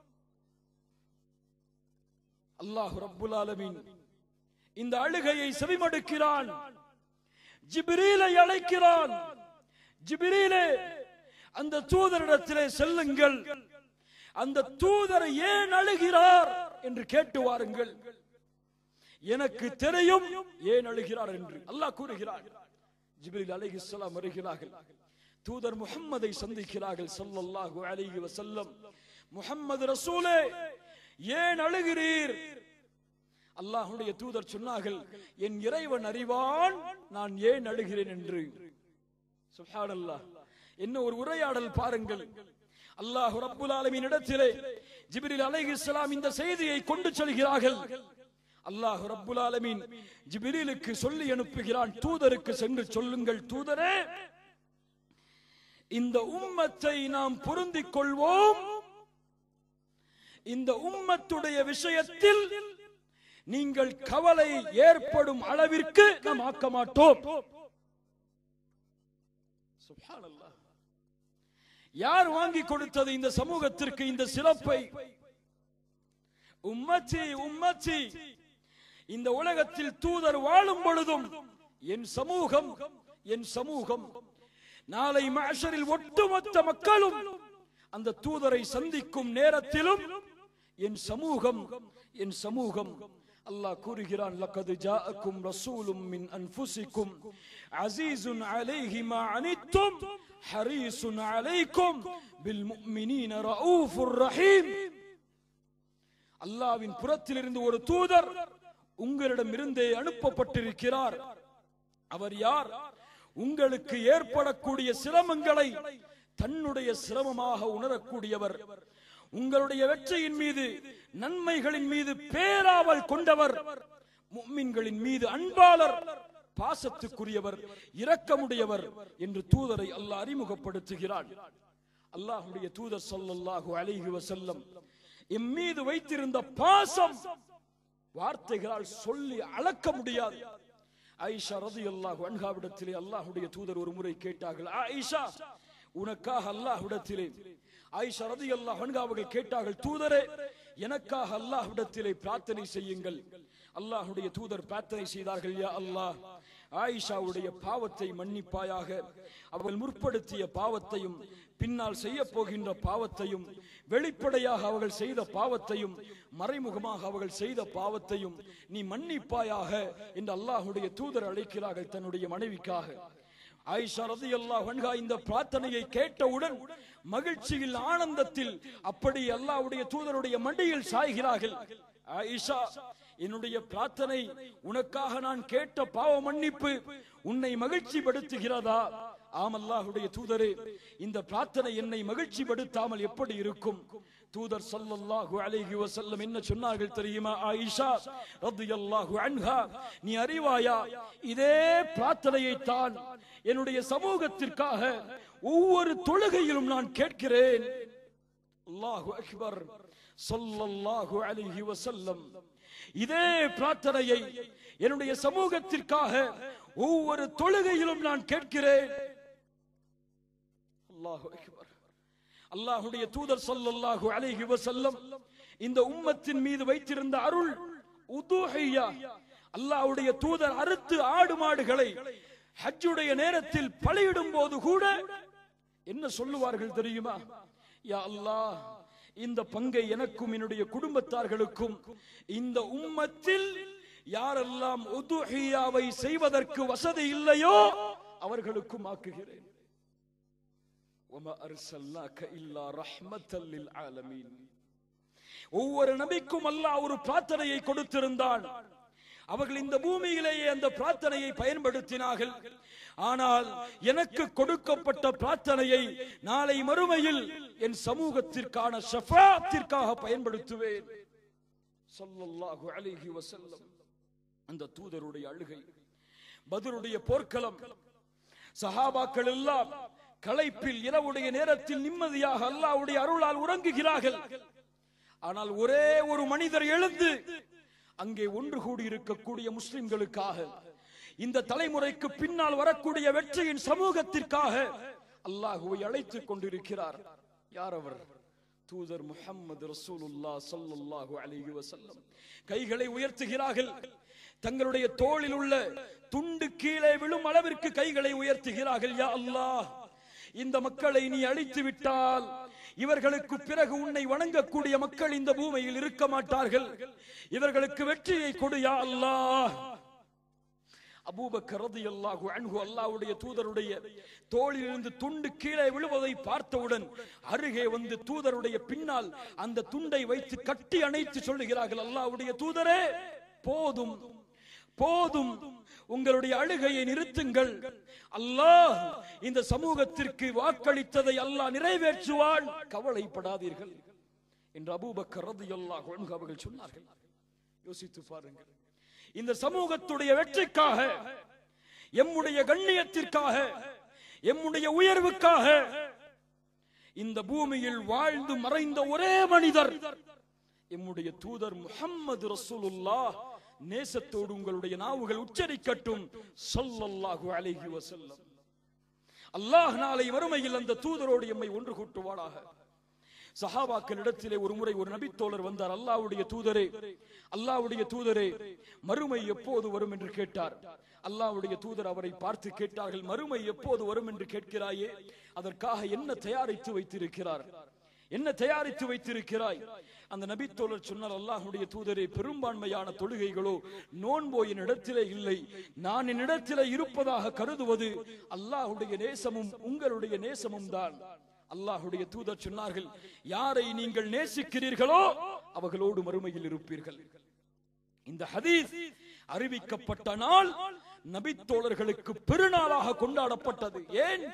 அல்லாஹ் ரப்புல் ஆலமீன் இந்த அழுகையை செவிமடுக்கிறான் ஜிப்ரீலை அழைக்கிறான் ஜிப்ரீலே அந்த தூதரிடத்திலே செல்லுங்கள் அந்த தூதர் ஏன் அழுகிறார் என்று கேட்டு வாருங்கள் எனக்கு தெரியும் ஏன் அழுகிறார் என்று அல்லாஹ் கூறுகிறார் ஜிப்ரீல் அலைஹிஸ்ஸலாம் வருகிறார்கள் தூதர் முஹம்மதை சந்திக்கிறார்கள் ஸல்லல்லாஹு அலைஹி வஸல்லம் முஹம்மது ரசூலே ஏன் அழுகிறீர் அல்லாஹ்வுடைய தூதர் சொன்னார்கள் என் இறைவன் அறிவான் நான் ஏன் அழுகிறேன் என்று சுப்ஹானல்லாஹ் என்ன ஒரு உரையாடல் பாருங்கள் அல்லாஹ் ரப்புல் ஆலமீன் இடத்திலே ஜிப்ரீல் அலைஹிஸ்ஸலாம் இந்த செய்தியை கொண்டு செல்கிறார்கள் அல்லாஹ் ரப்புல் ஆலமீன் ஜிப்ரீலுக்கு சொல்லி அனுப்புகிறான் தூதருக்கு சென்று சொல்லுங்கள் தூதரே இந்த உம்மத்தை நாம் பொருந்திக் கொள்வோம் இந்த உம்மத்துடைய விஷயத்தில் நீங்கள் கவலை ஏற்படும் அளவிற்கு நாம் ஆக்க மாட்டோம் சுப்ஹானல்லாஹ். யார் வாங்கி கொடுத்தது இந்த சமூகத்திற்கு இந்த சிறப்பை உம்மச்சி உம்மச்சி இந்த உலகத்தில் தூதர் வாழும் பொழுதும் என் சமூகம் என் சமூகம் நாளை மஷரில் ஒட்டுமொத்த மக்களும் அந்த தூதரை சந்திக்கும் நேரத்திலும் என் சமூகம் என் சமூகம் அல்லாஹ் கூறுகிறான் லக்கது ஜாஅக்கும் ரசூலும் மின் அன்ஃபுசிக்கும் அஸீஸுன் அலைஹி மா அனித்தும் ஹரீஸுன் அலைக்கும் பில் முஃமினீன ரഊஃபுர் ரஹீம் அல்லாவின் புறத்திலிருந்து ஒரு தூதர் உங்களிடம் இருந்தே அனுப்பப்பட்டிருக்கிறார் அவர் யார் உங்களுக்கு ஏற்படக்கூடிய சிரமங்களை தன்னுடைய சிரமமாக உணரக்கூடியவர் உங்களுடைய வெற்றியின் மீது நன்மைகளின் மீது பேராவல் கொண்டவர் முஃமின்களின் மீது அன்பாளர் பாசத்துக்குரியவர் இரக்கமுடையவர் என்று தூதரை அல்லாஹ் அறிமுகப்படுத்துகிறான் அல்லாஹ்வுடைய தூதர் ஸல்லல்லாஹு அலைஹி வஸல்லம் எம் மீது வைத்திருந்த பாசம் வார்த்தைகளால் சொல்லி அளக்க முடியாது ஆயிஷா ரதியல்லாஹு அன்ஹாவிடத்திலே அல்லாஹ்வுடைய தூதர் ஒரு முறை கேட்டார்கள் ஆயிஷா உனக்காக அல்லாஹ்விடத்திலே ஆயிஷா ரதியல்லாஹு அன்ஹா அவர்கள் கேட்டார்கள் தூதரே எனக்காக அல்லாஹ்விடத்திலே பிரார்த்தனை செய்யுங்கள் அல்லாஹ்வுடைய தூதர் பிரார்த்தனை செய்தார்கள் யா அல்லாஹ் ஆயிஷாவுடைய பாவத்தை மன்னிப்பாயாக அவள் முற்படுத்திய பாவத்தையும் பின்னால் செய்ய போகின்ற பாவத்தையும் வெளிப்படையாக அவர்கள் செய்த பாவத்தையும் மறைமுகமாக அவர்கள் செய்த பாவத்தையும் நீ மன்னிப்பாயாக என்று அல்லாஹ்வுடைய தூதர் அழைக்கிறார்கள் தன்னுடைய மனைவிக்காக ஆயிஷா ரலியல்லாஹு அன்ஹா இந்த பிரார்த்தனையை கேட்டவுடன் மகிழ்ச்சியில் ஆனந்தத்தில் அப்படி அல்லாஹ்வுடைய தூதருடைய மடியில் சாய்கிறார்கள் ஆயிஷா என்னுடைய பிரார்த்தனை உனக்காக நான் கேட்ட பாவ மன்னிப்பு உன்னை மகிழ்ச்சி படுத்துகிறதா ஆம் அல்லாஹ்வுடைய தூதரே இந்த பிரார்த்தனை என்னை மகிழ்ச்சி படுத்தாமல் எப்படி இருக்கும் தூதர் ஸல்லல்லாஹு அலைஹி வஸல்லம் என்ன சொன்னார்கள் தெரியுமா ஆயிஷா ரலியல்லாஹு அன்ஹா நீ அறிவாயா இதே பிரார்த்தனையை தான் என்னுடைய சமூகத்திற்காக ஒவ்வொரு தொழுகையிலும் நான் கேட்கிறேன் அல்லாஹு அக்பர் ஸல்லல்லாஹு அலைஹி வஸல்லம் இதே பிரார்த்தனையை என்னுடைய சமூகத்திற்காக ஒவ்வொரு தொழுகையிலும் நான் கேட்கிறேன் அல்லாஹு அக்பர் அல்லாஹுடைய தூதர் ஸல்லல்லாஹு அலைஹி வஸல்லம் இந்த உம்மத்தின் மீது வைத்திருந்த அருள் உதுஹியா அல்லாஹ்வுடைய தூதர் அறுத்து ஆடு மாடுகளை ஹஜ்ஜுடைய நேரத்தில் பலியிடும் போது கூட என்ன சொல்லுவார்கள் தெரியுமா யா அல்லாஹ் இந்த பங்கை எனக்கும் என்னுடைய குடும்பத்தார்களுக்கும் இந்த உம்மத்தில் யாரெல்லாம் உதுஹியாவை செய்வதற்கு வசதி இல்லையோ அவர்களுக்கும் ஆக்குகிறேன் وما أرسلناك إلا رحمة للعالمين ஒவ்வொரு நபிக்கும் அல்லாஹ் ஒரு பிரார்த்தனையை கொடுத்திருந்தான் அவர்கள் இந்த பூமியிலேயே அந்த பிரார்த்தனையை பயன்படுத்தினார்கள் ஆனால் எனக்கு கொடுக்கப்பட்ட பிரார்த்தனையை நாளை மறுமையில் என் சமூகத்திற்கான ஷஃபாத்திற்காக பயன்படுத்துவேன் ஸல்லல்லாஹு அலைஹி வஸல்லம் அந்த தூதருடைய அழுகை பதருடைய போர்க்களம் சஹாபாக்கள் எல்லாம் களைப்பில் இரவுடைய நேரத்தில் நிம்மதியாக அல்லாஹ்வுடைய அருளால் உறங்குகிறார்கள் ஆனால் ஒரே ஒரு மனிதர் எழுந்து அங்கே ஒன்று கூடி இருக்கக்கூடிய முஸ்லிம்களுக்காக இந்த தலைமுறைக்கு பின்னால் வரக்கூடிய வெற்றியின் சமூகத்திற்காக அல்லாஹுவை அழைத்துக் கொண்டிருக்கிறார் யார் அவர் தூதர் முஹம்மது ரசூலுல்லாஹ் ஸல்லல்லாஹு அலைஹி வஸல்லம் கைகளை உயர்த்துகிறார்கள் தங்களுடைய தோளில் உள்ள துண்டு கீழே விழும் அளவிற்கு கைகளை உயர்த்துகிறார்கள் யா அல்லாஹ் இந்த மக்களை நீ அழித்து விட்டால் இவர்களுக்கு பிறகு உன்னை வணங்கக்கூடிய மக்கள் இந்த பூமியில் இருக்க மாட்டார்கள் இவர்களுக்கு வெற்றியை கொடு யா அல்லாஹ் அபூபக்கர் ரலியல்லாஹு அன்ஹு அல்லாஹ்வுடைய தூதருடைய தோளிலிருந்து துண்டு கீழே விழுவதை பார்த்தவுடன் அருகே வந்து தூதருடைய பின்னால் அந்த துண்டை வைத்து கட்டி அணைத்து சொல்லுகிறார்கள் அல்லாஹ்வுடைய தூதரே போதும் போதும் உங்களுடைய அழுகையை நிறுத்துங்கள் அல்லாஹ் இந்த சமூகத்திற்கு வாக்களித்ததை அல்லாஹ் நிறைவேற்றுவான் கவலைப்படாதீர்கள் என்று அபூபக்கர் ரலியல்லாஹு அன்ஹு அவர்கள் சொன்னார்கள் யோசித்து பாருங்கள் இந்த சமூகத்துடைய வெற்றிக்காக எம்முடைய கண்ணியத்திற்காக எம்முடைய உயர்வுக்காக இந்த பூமியில் வாழ்ந்து மறைந்த ஒரே மனிதர் எம்முடைய தூதர் முஹம்மது ரசூலுல்லாஹ் நேசத்தோடு உங்களுடைய நாவுகள் உச்சரிக்கட்டும் ஸல்லல்லாஹு அலைஹி வஸல்லம் அல்லாஹ் நாளை வறுமையில் அந்த தூதரோடு எம்மை ஒன்று கூட்டுவாளாக சஹாபாக்கள் இடத்திலே ஒரு முறை ஒரு நபித்தோழர் வந்தார் அல்லாஹ்வுடைய தூதரே அல்லாஹ்வுடைய தூதரே மறுமை எப்போது வரும் என்று கேட்டார் அல்லாஹ்வுடைய தூதர் அவரை பார்த்து கேட்டார்கள் மறுமை எப்போது வரும் என்று கேட்கிறாயே அதற்காக என்ன தயாரித்து வைத்திருக்கிறார் என்ன தயாரித்து வைத்திருக்கிறாய் அந்த நபித்தோழர் சொன்னார் அல்லாஹ்வுடைய தூதரே பெரும்பான்மையான தொழுகைகளோ நோன்போ என்னிடத்திலே இல்லை நான் என்னிடத்திலே இருப்பதாக கருதுவது அல்லாஹ்வுடைய நேசமும் உங்களுடைய நேசமும் தான் அல்லாஹ்வுடைய தூதர் சொன்னார்கள் யாரை நீங்கள் நேசிக்கிறீர்களோ அவர்களோடு மறுமையில் இருப்பீர்கள் இந்த ஹதீஸ் அறிவிக்கப்பட்ட நாள் நபித்தோழர்களுக்கு பெருநாளாக கொண்டாடப்பட்டது ஏன்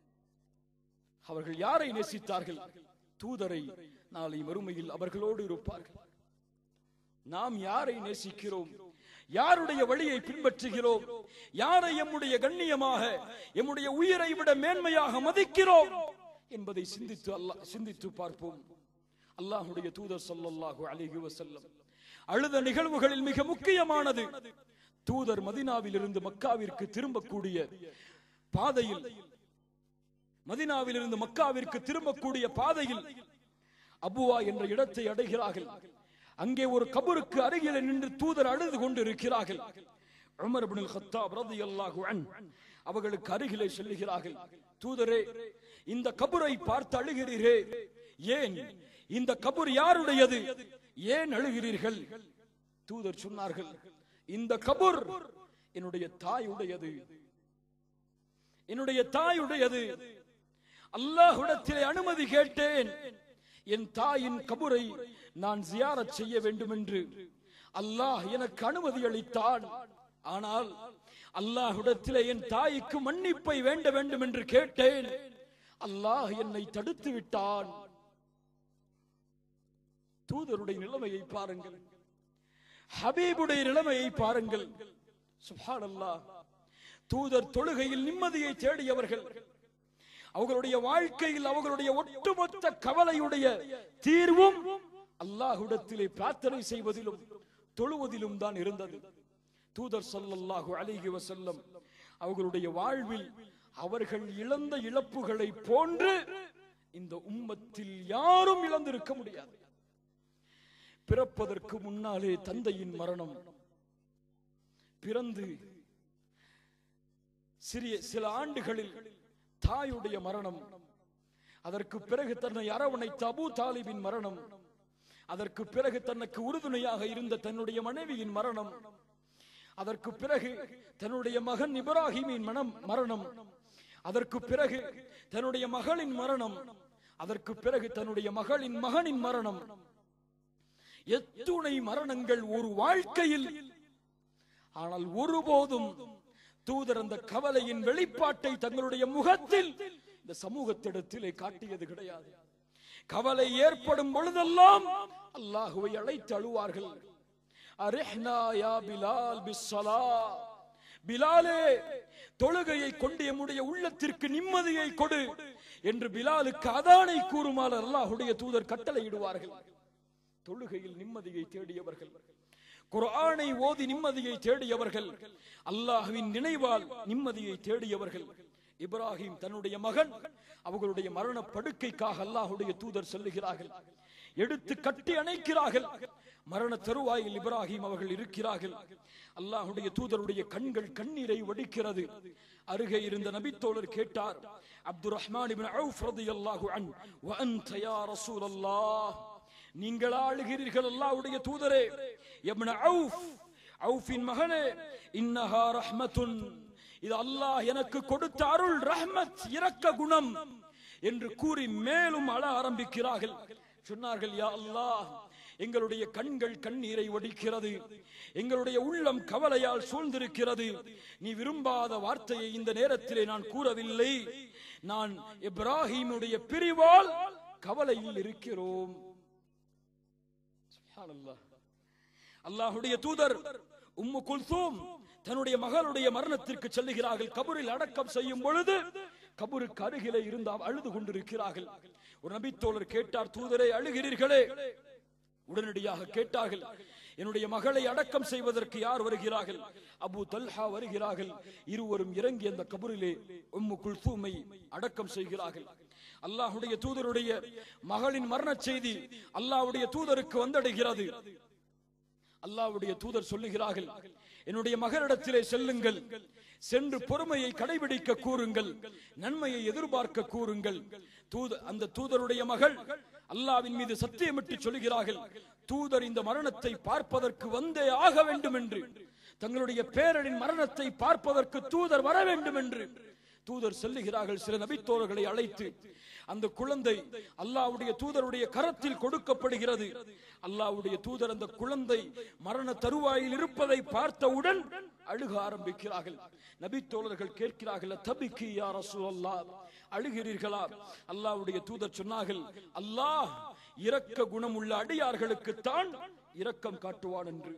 அவர்கள் யாரை நேசித்தார்கள் தூதரை நாளை மறுமையில் அவர்களோடு இருப்பார்கள் நாம் யாரை நேசிக்கிறோம் யாருடைய வழியை பின்பற்றுகிறோம் யாரை எம்முடைய கண்ணியமாக எம்முடைய உயிரை விட மேன்மையாக மதிக்கிறோம் என்பதை சிந்தித்து அல்லாஹ் சிந்தித்து பார்ப்போம் அல்லாஹ்வுடைய தூதர் ஸல்லல்லாஹு அலைஹி வஸல்லம் அழுத நிகழ்வுகளில் மிக முக்கியமானது தூதர் மதினாவில் இருந்து மக்காவிற்கு திரும்பக்கூடிய பாதையில் மதினாவில் இருந்து மக்காவிற்கு திரும்பக்கூடிய பாதையில் அபுவா என்ற இடத்தை அடைகிறார்கள் அங்கே ஒரு கபருக்கு அருகில் நின்று தூதர் அழுது கொண்டு இருக்கிறார்கள் உமர் இப்னுல் கத்தாப் ரலியல்லாஹு அன் அவர்களுக்கு அருகிலே செல்லுகிறார்கள் தூதரே இந்த கபரை பார்த்து அழுகிறீரே ஏன் இந்த கபர் யாருடையது ஏன் அழுகிறீர்கள் தூதர் சொன்னார்கள் இந்த கபர் என்னுடைய தாயுடையது என்னுடைய தாயுடையது அல்லாஹ்விடத்திலே அனுமதி கேட்டேன் என் தாயின் கபரை நான் ஜியாரத் செய்ய வேண்டும் என்று அல்லாஹ் எனக்கு அனுமதி அளித்தான் ஆனால் அல்லாஹ்விடத்திலே என் தாய்க்கு மன்னிப்பை வேண்ட வேண்டும் என்று கேட்டேன் அல்லாஹ் என்னை தடுத்து விட்டான் தூதருடைய நிலைமையை பாருங்கள் ஹபீபுடைய நிலைமையை பாருங்கள் சுப்ஹானல்லாஹ் தூதர் தொழுகையில் நிம்மதியை தேடியவர்கள் அவர்களுடைய வாழ்க்கையில் அவர்களுடைய ஒட்டுமொத்த கவலையுடைய தீர்வும் அல்லாஹ்விடத்திலே பிரார்த்தனை செய்வதிலும் தொழுவதிலும் தான் இருந்தது தூதர் ஸல்லல்லாஹு அலைஹி வஸல்லம் அவர்களுடைய வாழ்வில் அவர்கள் இழந்த இழப்புகளை போன்று இந்த உம்மத்தில் யாரும் இழந்திருக்க முடியாது பிறப்பதற்கு முன்னாலே தந்தையின் மரணம் பிறந்து சிறிய சில ஆண்டுகளில் தாயுடைய மரணம் அதற்கு பிறகு தன்னை அரவணைத்த அபூ தாலிபின் மரணம் அதற்கு பிறகு தனக்கு உறுதுணையாக இருந்த தன்னுடைய மனைவியின் மரணம் அதற்கு பிறகு தன்னுடைய மகன் இப்ராஹிமின் மனம் மரணம் அதற்கு பிறகு தன்னுடைய மகளின் மரணம் அதற்கு பிறகு தன்னுடைய மகளின் மகனின் மரணம் எத்துணை மரணங்கள் ஒரு வாழ்க்கையில் ஆனால் ஒருபோதும் தூதர் அந்த கவலையின் வெளிப்பாட்டை தங்களுடைய முகத்தில் இந்த சமூகத்திடத்திலே காட்டியது கிடையாது கவலை ஏற்படும் பொழுதெல்லாம் அல்லாஹுவை அழைத்து அழுவார்கள் அரிஹ்னா யா பிலால் பிஸ்ஸலா பிலாலே தொழுகையை கொண்டு எம்முடைய உள்ளத்திற்கு நிம்மதியை கொடு என்று பிலாலுக்கு அதானை கூறுமாறு அல்லாஹுடைய தூதர் கட்டளையிடுவார்கள் தொழுகையில் நிம்மதியை தேடியவர்கள் குர்ஆனை ஓதி நிம்மதியை தேடியவர்கள் அல்லாஹ்வின் நினைவால் நிம்மதியை தேடியவர்கள் இப்ராஹிம் தன்னுடைய மகன் அவர்களுடைய மரண படுக்கைக்காக அல்லாஹுடைய தூதர் செல்லுகிறார்கள் எடுத்து கட்டி அணைக்கிறார்கள் மரண தருவாயில் இப்ராஹிம் அவர்கள் இருக்கிறார்கள் அல்லாஹுடைய தூதருடைய கண்கள் கண்ணீரை வடிக்கிறது அருகே இருந்த நபித்தோழர் கேட்டார் அப்துல் ரஹ்மான் இப்னு அவுஃப் ரலியல்லாஹு அன் வ அன்த யா ரசூலல்லாஹ் நீங்கள் ஆளுகிறீர்கள் அல்லாஹ்வுடைய தூதரே இப்னு அவுஃப் அவுஃபின் மகனே இன்னஹா ரஹ்மத்துன் இது அல்லாஹ் எனக்கு கொடுத்த அருள் ரஹ்மத் இரக்க குணம் என்று கூறி மேலும் அழ ஆரம்பிக்கிறார்கள் சொன்னார்கள் யா அல்லாஹ் எங்களுடைய கண்கள் கண்ணீரை வடிக்கிறது எங்களுடைய உள்ளம் கவலையால் சூழ்ந்திருக்கிறது நீ விரும்பாத வார்த்தையை இந்த நேரத்திலே நான் கூறவில்லை நான் இப்ராஹிமுடைய பிரிவால் கவலையில் இருக்கிறோம் சுப்ஹானல்லாஹ். அல்லாஹுடைய தூதர் உம்மு குல்சூம் தன்னுடைய மகளுடைய மரணத்திற்கு செல்லுகிறார்கள் கபரில் அடக்கம் செய்யும் பொழுது கபருக்கு அருகிலே இருந்து அவ- அழுது கொண்டிருக்கிறார்கள் ஒரு நபித்தோழர் கேட்டார் தூதரை அழுகிறீர்களே உடனடியாக கேட்டார்கள் என்னுடைய மகளை அடக்கம் செய்வதற்கு யார் வருகிறார்கள் அபு தல்ஹா வருகிறார்கள் இருவரும் இறங்கி அந்த கபரிலே உம்மு குல்சூமை அடக்கம் செய்கிறார்கள் அல்லாஹுடைய தூதருடைய மகளின் மரண செய்தி அல்லாஹ்வுடைய தூதருக்கு வந்தடைகிறது அல்லாஹ்வுடைய தூதர் சொல்லுகிறார்கள் என்னுடைய மகளிடத்திலே செல்லுங்கள் சென்று பொறுமையை கடைபிடிக்க கூறுங்கள் நன்மையை எதிர்பார்க்க கூறுங்கள் தூத அந்த தூதருடைய மகள் அல்லாவின் மீது சத்தியமிட்டு சொல்கிறார்கள் தூதர் இந்த மரணத்தை பார்ப்பதற்கு வந்தே ஆக வேண்டும் என்று தங்களுடைய பேரனின் மரணத்தை பார்ப்பதற்கு தூதர் வர வேண்டும் என்று தூதர் செல்லுகிறார்கள் சில நபித்தோழர்களை அழைத்து அந்த குழந்தை அல்லாஹ்வுடைய தூதருடைய கரத்தில் கொடுக்கப்படுகிறது அல்லாஹ்வுடைய தூதர் அந்த குழந்தை மரண தருவாயில் இருப்பதை பார்த்தவுடன் அழுக ஆரம்பிக்கிறார்கள் நபித்தோழர்கள் கேட்கிறார்கள் தபிக்கு யா ரசூலல்லாஹ் அழுகிறீர்களா அல்லாஹ்வுடைய தூதர் சொன்னார்கள் அல்லாஹ் இரக்க குணமுள்ள அடியார்களுக்கு தான் இரக்கம் காட்டுவான் என்று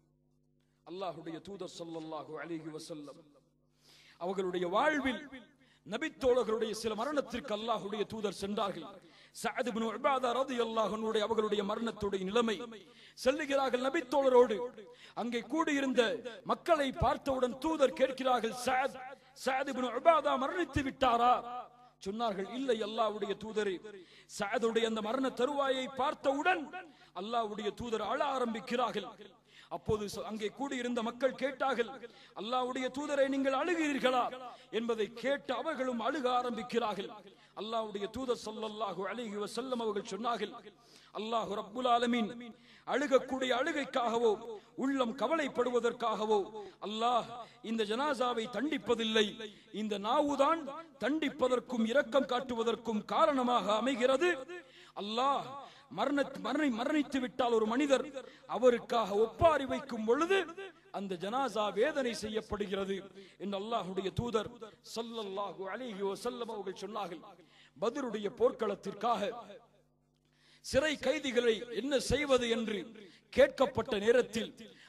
அல்லாஹ்வுடைய தூதர் ஸல்லல்லாஹு அலைஹி வஸல்லம் அவர்களுடைய வாழ்வில் நபித்தோழர்களுடைய சில மரணத்திற்கு அல்லாஹ்வுடைய தூதர் சென்றார்கள் சஅத் இப்னு உபாதா ரலியல்லாஹு அன்ஹுடைய அவர்களுடைய மரணத்துடைய நிலைமை செல்லுகிறார்கள் நபித்தோழரோடு அங்கே கூடியிருந்த மக்களை பார்த்தவுடன் தூதர் கேட்கிறார்கள் சஅத் சஅத் இப்னு உபாதா மரணித்து விட்டாரா சொன்னார்கள் இல்லை அல்லாஹ்வுடைய தூதரே சஅதுடைய அந்த மரண தருவாயை பார்த்தவுடன் அல்லாஹ்வுடைய தூதர் அழ ஆரம்பிக்கிறார்கள் அப்போது ச- அங்கே கூடியிருந்த மக்கள் கேட்டார்கள் அல்லாஹ்வுடைய தூதரை நீங்கள் அழுகிறீர்களா என்பதை கேட்டு அவர்களும் அழுக ஆரம்பிக்கிறார்கள் அல்லாஹ்வுடைய தூதர் ஸல்லல்லாஹு அலைஹி வஸல்லம் அவர்கள் சொன்னார்கள் அல்லாஹ் ரப்புல் ஆலமீன் அழுகக்கூடிய அழுகைக்காகவோ உள்ளம் கவலைப்படுவதற்காகவோ அல்லாஹ் இந்த ஜனாசாவை தண்டிப்பதில்லை இந்த நாவுதான் தண்டிப்பதற்கும் இரக்கம் காட்டுவதற்கும் காரணமாக அமைகிறது அல்லாஹ் மரண மரணி மரணித்து விட்டால் ஒரு மனிதர் அவருக்காக ஒப்பாரி வைக்கும் பொழுது அந்த ஜனாசா வேதனை செய்யப்படுகிறது என்று அல்லாஹ்வுடைய தூதர் ஸல்லல்லாஹு அலைஹி வஸல்லம் அவர்கள் சொன்னார்கள் பத்ருடைய போர்க்களத்திற்காக சிறை கைதிகளை என்ன செய்வது என்று கேட்கப்பட்ட நேரத்தில்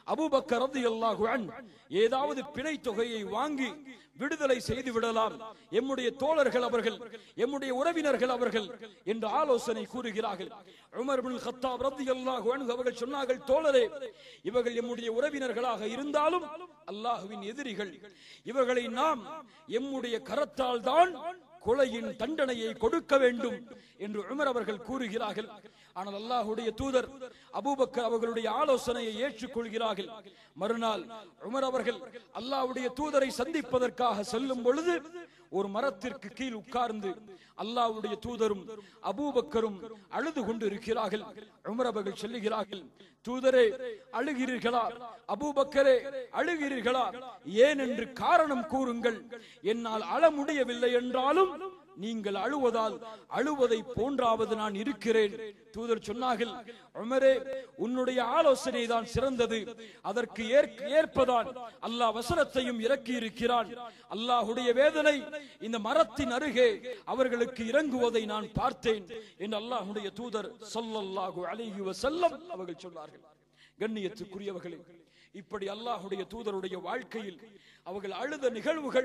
அபூபக்கர் ரலியல்லாஹு அன்ஹு ஏதாவது பிணை தொகையை வாங்கி விடுதலை செய்து விடலாம் எம்முடைய தோழர்கள் அவர்கள் எம்முடைய உறவினர்கள் அவர்கள் என்று ஆலோசனை கூறுகிறார்கள் உமர் பின் கத்தாப் ரலியல்லாஹு அன்ஹு அவர்கள் சொன்னார்கள் தோழரே இவர்கள் எம்முடைய உறவினர்களாக இருந்தாலும் அல்லாஹுவின் எதிரிகள் இவர்களை நாம் எம்முடைய கரத்தால் தான் கொலையின் தண்டனையை கொடுக்க வேண்டும் என்று உமர் அவர்கள் கூறுகிறார்கள் ஆனால் அல்லாஹுடைய தூதர் அபூபக்கர் அவர்களுடைய ஆலோசனையை ஏற்றுக்கொள்கிறார்கள் மறுநாள் உமர் அவர்கள் அல்லாஹ்வுடைய தூதரை சந்திப்பதற்காக செல்லும் பொழுது ஒரு மரத்திற்கு கீழ் உட்கார்ந்து அல்லாஹ்வுடைய தூதரும் அபூபக்கரும் அழுது கொண்டு இருக்கிறார்கள் உமர் அவர்கள் சொல்லுகிறார்கள் தூதரே அழுகிறீர்களா அபூபக்கரே அழுகிறீர்களா ஏன் என்று காரணம் கூறுங்கள் என்னால் அழ முடியவில்லை என்றாலும் நீங்கள் அழுவதால் அழுவதை போன்றாவது நான் இருக்கிறேன் தூதர் சொன்னார்கள் உமரே உன்னுடைய ஆலோசனை தான் சிறந்தது அதற்கு ஏற்க- ஏற்பதான் அல்லாஹ் வசனத்தையும் இறக்கி இருக்கிறான் அல்லாஹுடைய வேதனை இந்த மரத்தின் அருகே அவர்களுக்கு இறங்குவதை நான் பார்த்தேன் என்று அல்லாஹுடைய தூதர் ஸல்லல்லாஹு அலைஹி வஸல்லம் அவர்கள் சொன்னார்கள் கண்ணியத்துக்குரியவர்களே இப்படி அல்லாஹுடைய தூதருடைய வாழ்க்கையில் அவர்கள் அழுத நிகழ்வுகள்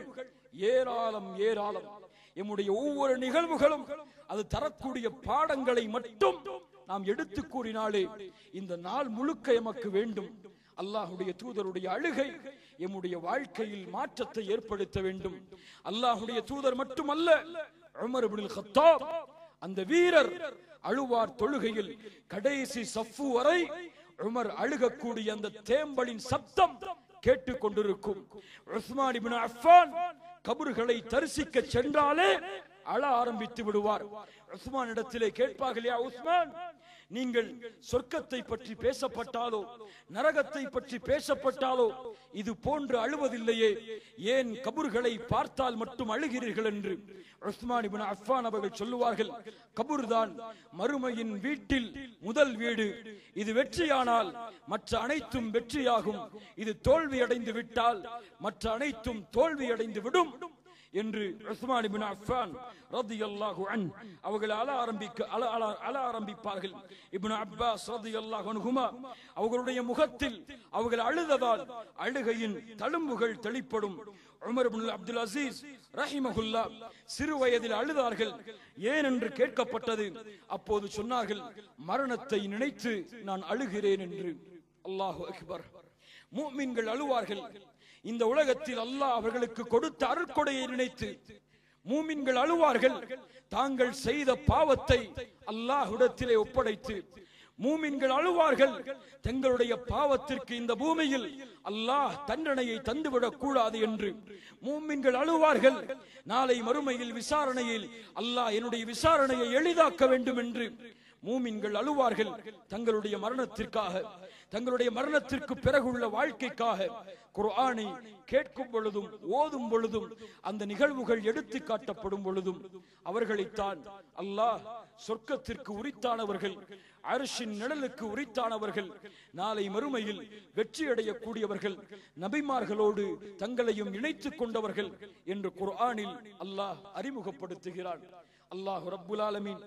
ஏராளம் ஏராளம் எம்முடைய ஒவ்வொரு நிகழ்வுகளும் அது தரக்கூடிய பாடங்களை மட்டும் நாம் எடுத்து கூறினாலே இந்த நாள் முழுக்க எமக்கு வேண்டும் அல்லாஹுடைய தூதருடைய அழுகை எம்முடைய வாழ்க்கையில் மாற்றத்தை ஏற்படுத்த வேண்டும் அல்லாஹுடைய தூதர் மட்டுமல்ல உமர் இப்னுல் கத்தாப் அந்த வீரர் அழுவார் தொழுகையில் கடைசி சஃப்பு வரை உமர் அழுகக்கூடிய அந்த தேம்பலின் சப்தம் கேட்டுக் கொண்டிருக்கும் உஸ்மான் இப்னு அஃபான் கபறுகளை தரிசிக்க சென்றாலே அழ ஆரம்பித்து விடுவார் உஸ்மான் இடத்திலே கேட்பார்கள் யா உஸ்மான் நீங்கள் சொர்க்கத்தை பற்றி பேசப்பட்டாலோ நரகத்தை பற்றி பேசப்பட்டாலோ இது போன்று அழுவதில்லையே ஏன் கபறுகளை பார்த்தால் மட்டும் அழுகிறீர்கள் என்று உஸ்மான் இப்னு அஃபான் அவர்கள் சொல்லுவார்கள் கபூர்தான் மறுமையின் வீட்டில் முதல் வீடு இது வெற்றியானால் மற்ற அனைத்தும் வெற்றியாகும் இது தோல்வி அடைந்து விட்டால் மற்ற அனைத்தும் தோல்வி அடைந்து விடும் என்று உஸ்மான் இப்னு அஃபான் ரலியல்லாஹு அன்ஹு அவர்கள் அழ ஆரம்பிக்க அழ அழ அழ ஆரம்பிப்பார்கள் இப்னு அப்பாஸ் ரலியல்லாஹு அன்ஹுமா அவர்களுடைய முகத்தில் அவர்கள் அழுததால் அழுகையின் தழும்புகள் தெளிப்படும் உமர் இப்னு அப்துல் அசீஸ் ரஹிமஹுல்லா சிறு வயதில் அழுதார்கள் ஏன் என்று கேட்கப்பட்டது அப்போது சொன்னார்கள் மரணத்தை நினைத்து நான் அழுகிறேன் என்று அல்லாஹு அக்பர் மூமின்கள் அழுவார்கள் இந்த உலகத்தில் அல்லாஹ் அவர்களுக்கு கொடுத்த அருட்கொடையை நினைத்து மூமின்கள் அழுவார்கள் தாங்கள் செய்த பாவத்தை அல்லாஹ்விடத்திலே ஒப்படைத்து மூமின்கள் அழுவார்கள் தங்களுடைய பாவத்திற்கு இந்த பூமியில் அல்லாஹ் தண்டனையை தந்துவிடக் கூடாது என்று மூமின்கள் அழுவார்கள் நாளை மறுமையில் விசாரணையில் அல்லாஹ் என்னுடைய விசாரணையை எளிதாக்க வேண்டும் என்று மூமின்கள் அழுவார்கள் தங்களுடைய மரணத்திற்காக தங்களுடைய மரணத்திற்கு பிறகுள்ள வாழ்க்கைக்காக குர்ஆனை கேட்கும் பொழுதும் ஓதும் பொழுதும் அந்த நிகழ்வுகள் எடுத்து காட்டப்படும் பொழுதும் அவர்களைத்தான் அல்லாஹ் சொர்க்கத்திற்கு உரித்தானவர்கள் அரிசின் நிழலுக்கு உரித்தானவர்கள் நாளை மறுமையில் வெற்றியடையக்கூடியவர்கள் நபிமார்களோடு தங்களையும் இணைத்துக் கொண்டவர்கள் என்று குர்ஆனில் அல்லாஹ் அறிமுகப்படுத்துகிறான் அல்லாஹ் ரப்புல் ஆலமீன்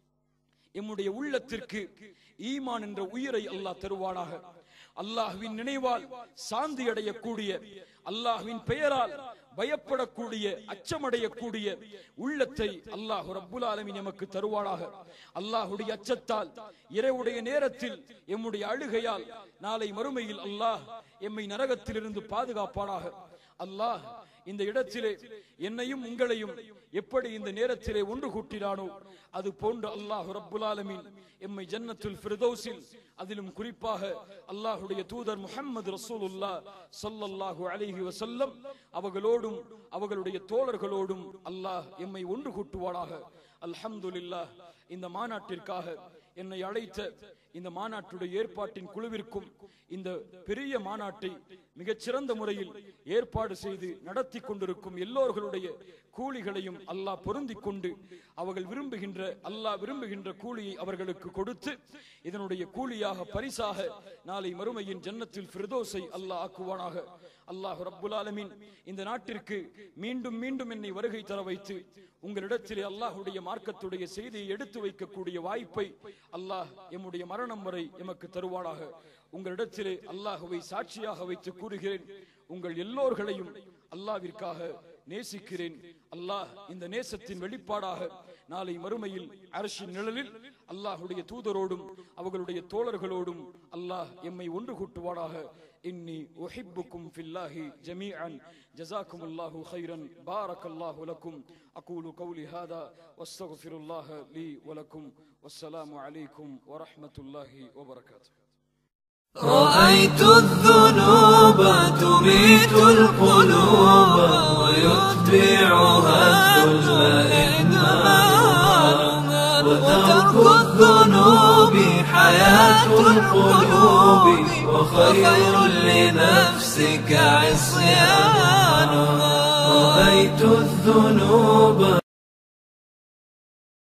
எம்முடைய உள்ளத்திற்கு ஈமான் என்ற உயிரை அல்லாஹ் தருவானாக அல்லாஹ்வின் நினைவால் சாந்தி அடையக்கூடிய அல்லாஹ்வின் பெயரால் பயப்படக்கூடிய அச்சமடையக்கூடிய உள்ளத்தை அல்லாஹ் ரப்புல் ஆலமீன் எமக்கு தருவானாக அல்லாஹ்வுடைய அச்சத்தால் இரவுடைய நேரத்தில் எம்முடைய அழுகையால் நாளை மறுமையில் அல்லாஹ் எம்மை நரகத்திலிருந்து பாதுகாப்பானாக அல்லாஹ் இந்த இடத்திலே என்னையும் உங்களையும் எப்படி இந்த நேரத்திலே ஒன்று கூட்டினானோ அது போன்று அல்லாஹ் ரப்புல் ஆலமீன் எம்மை ஜன்னத்துல் ஃபிர்தௌஸில் அதிலும் குறிப்பாக அல்லாஹ்வுடைய தூதர் முஹம்மது ரசூலுல்லாஹ் ஸல்லல்லாஹு அலைஹி வஸல்லம் அவர்களோடும் அவர்களுடைய தோழர்களோடும் அல்லாஹ் எம்மை ஒன்று கூட்டுவானாக அல்ஹம்துலில்லாஹ் இந்த மாநாட்டிற்காக என்னை அழைத்த இந்த மாநாட்டுடைய ஏற்பாட்டின் குழுவிற்கும் இந்த பெரிய மாநாட்டை மிகச்சிறந்த முறையில் ஏற்பாடு செய்து நடத்தி கொண்டிருக்கும் எல்லோர்களுடைய கூலிகளையும் அல்லாஹ் பொருந்திக் கொண்டு அவர்கள் விரும்புகின்ற அல்லாஹ் விரும்புகின்ற கூலியை அவர்களுக்கு கொடுத்து இதனுடைய கூலியாக பரிசாக நாளை மறுமையின் ஜன்னத்தில் ஃபிர்தோஸை அல்லாஹ் ஆக்குவானாக அல்லாஹ் ரப்புல் ஆலமீன் இந்த நாட்டிற்கு மீண்டும் மீண்டும் என்னை வருகை தர வைத்து உங்களிடத்திலே அல்லாஹ்வுடைய மார்க்கத்துடைய செய்தியை எடுத்து வைக்கக்கூடிய வாய்ப்பை அல்லாஹ் எம்முடைய மரணம் வரை எமக்கு தருவானாக உங்களிடத்திலே அல்லாஹுவை சாட்சியாக வைத்து கூறுகிறேன் உங்கள் எல்லோர்களையும் அல்லாவிற்காக நேசிக்கிறேன் அல்லாஹ் இந்த நேசத்தின் வெளிப்பாடாக நாளை மறுமையில் அரசின் நிழலில் அல்லாஹுடைய தூதரோடும் அவர்களுடைய தோழர்களோடும் அல்லாஹ் எம்மை ஒன்று கூட்டுவானாக இன்னி உஹிப்புக்கும் ஃபில்லாஹி ஜமீஅன் ஜஸாக்கும் அல்லாஹு خيرا بارك الله لكم أقول قولي هذا واستغفر الله لي ولكم والسلام عليكم ورحمة الله وبركاته رأيت الذنوب تميت القلوب ويتبعها الذل إدمانها وترك الذنوب حياة القلوب وخير لنفسك عصيانها رأيت الذنوب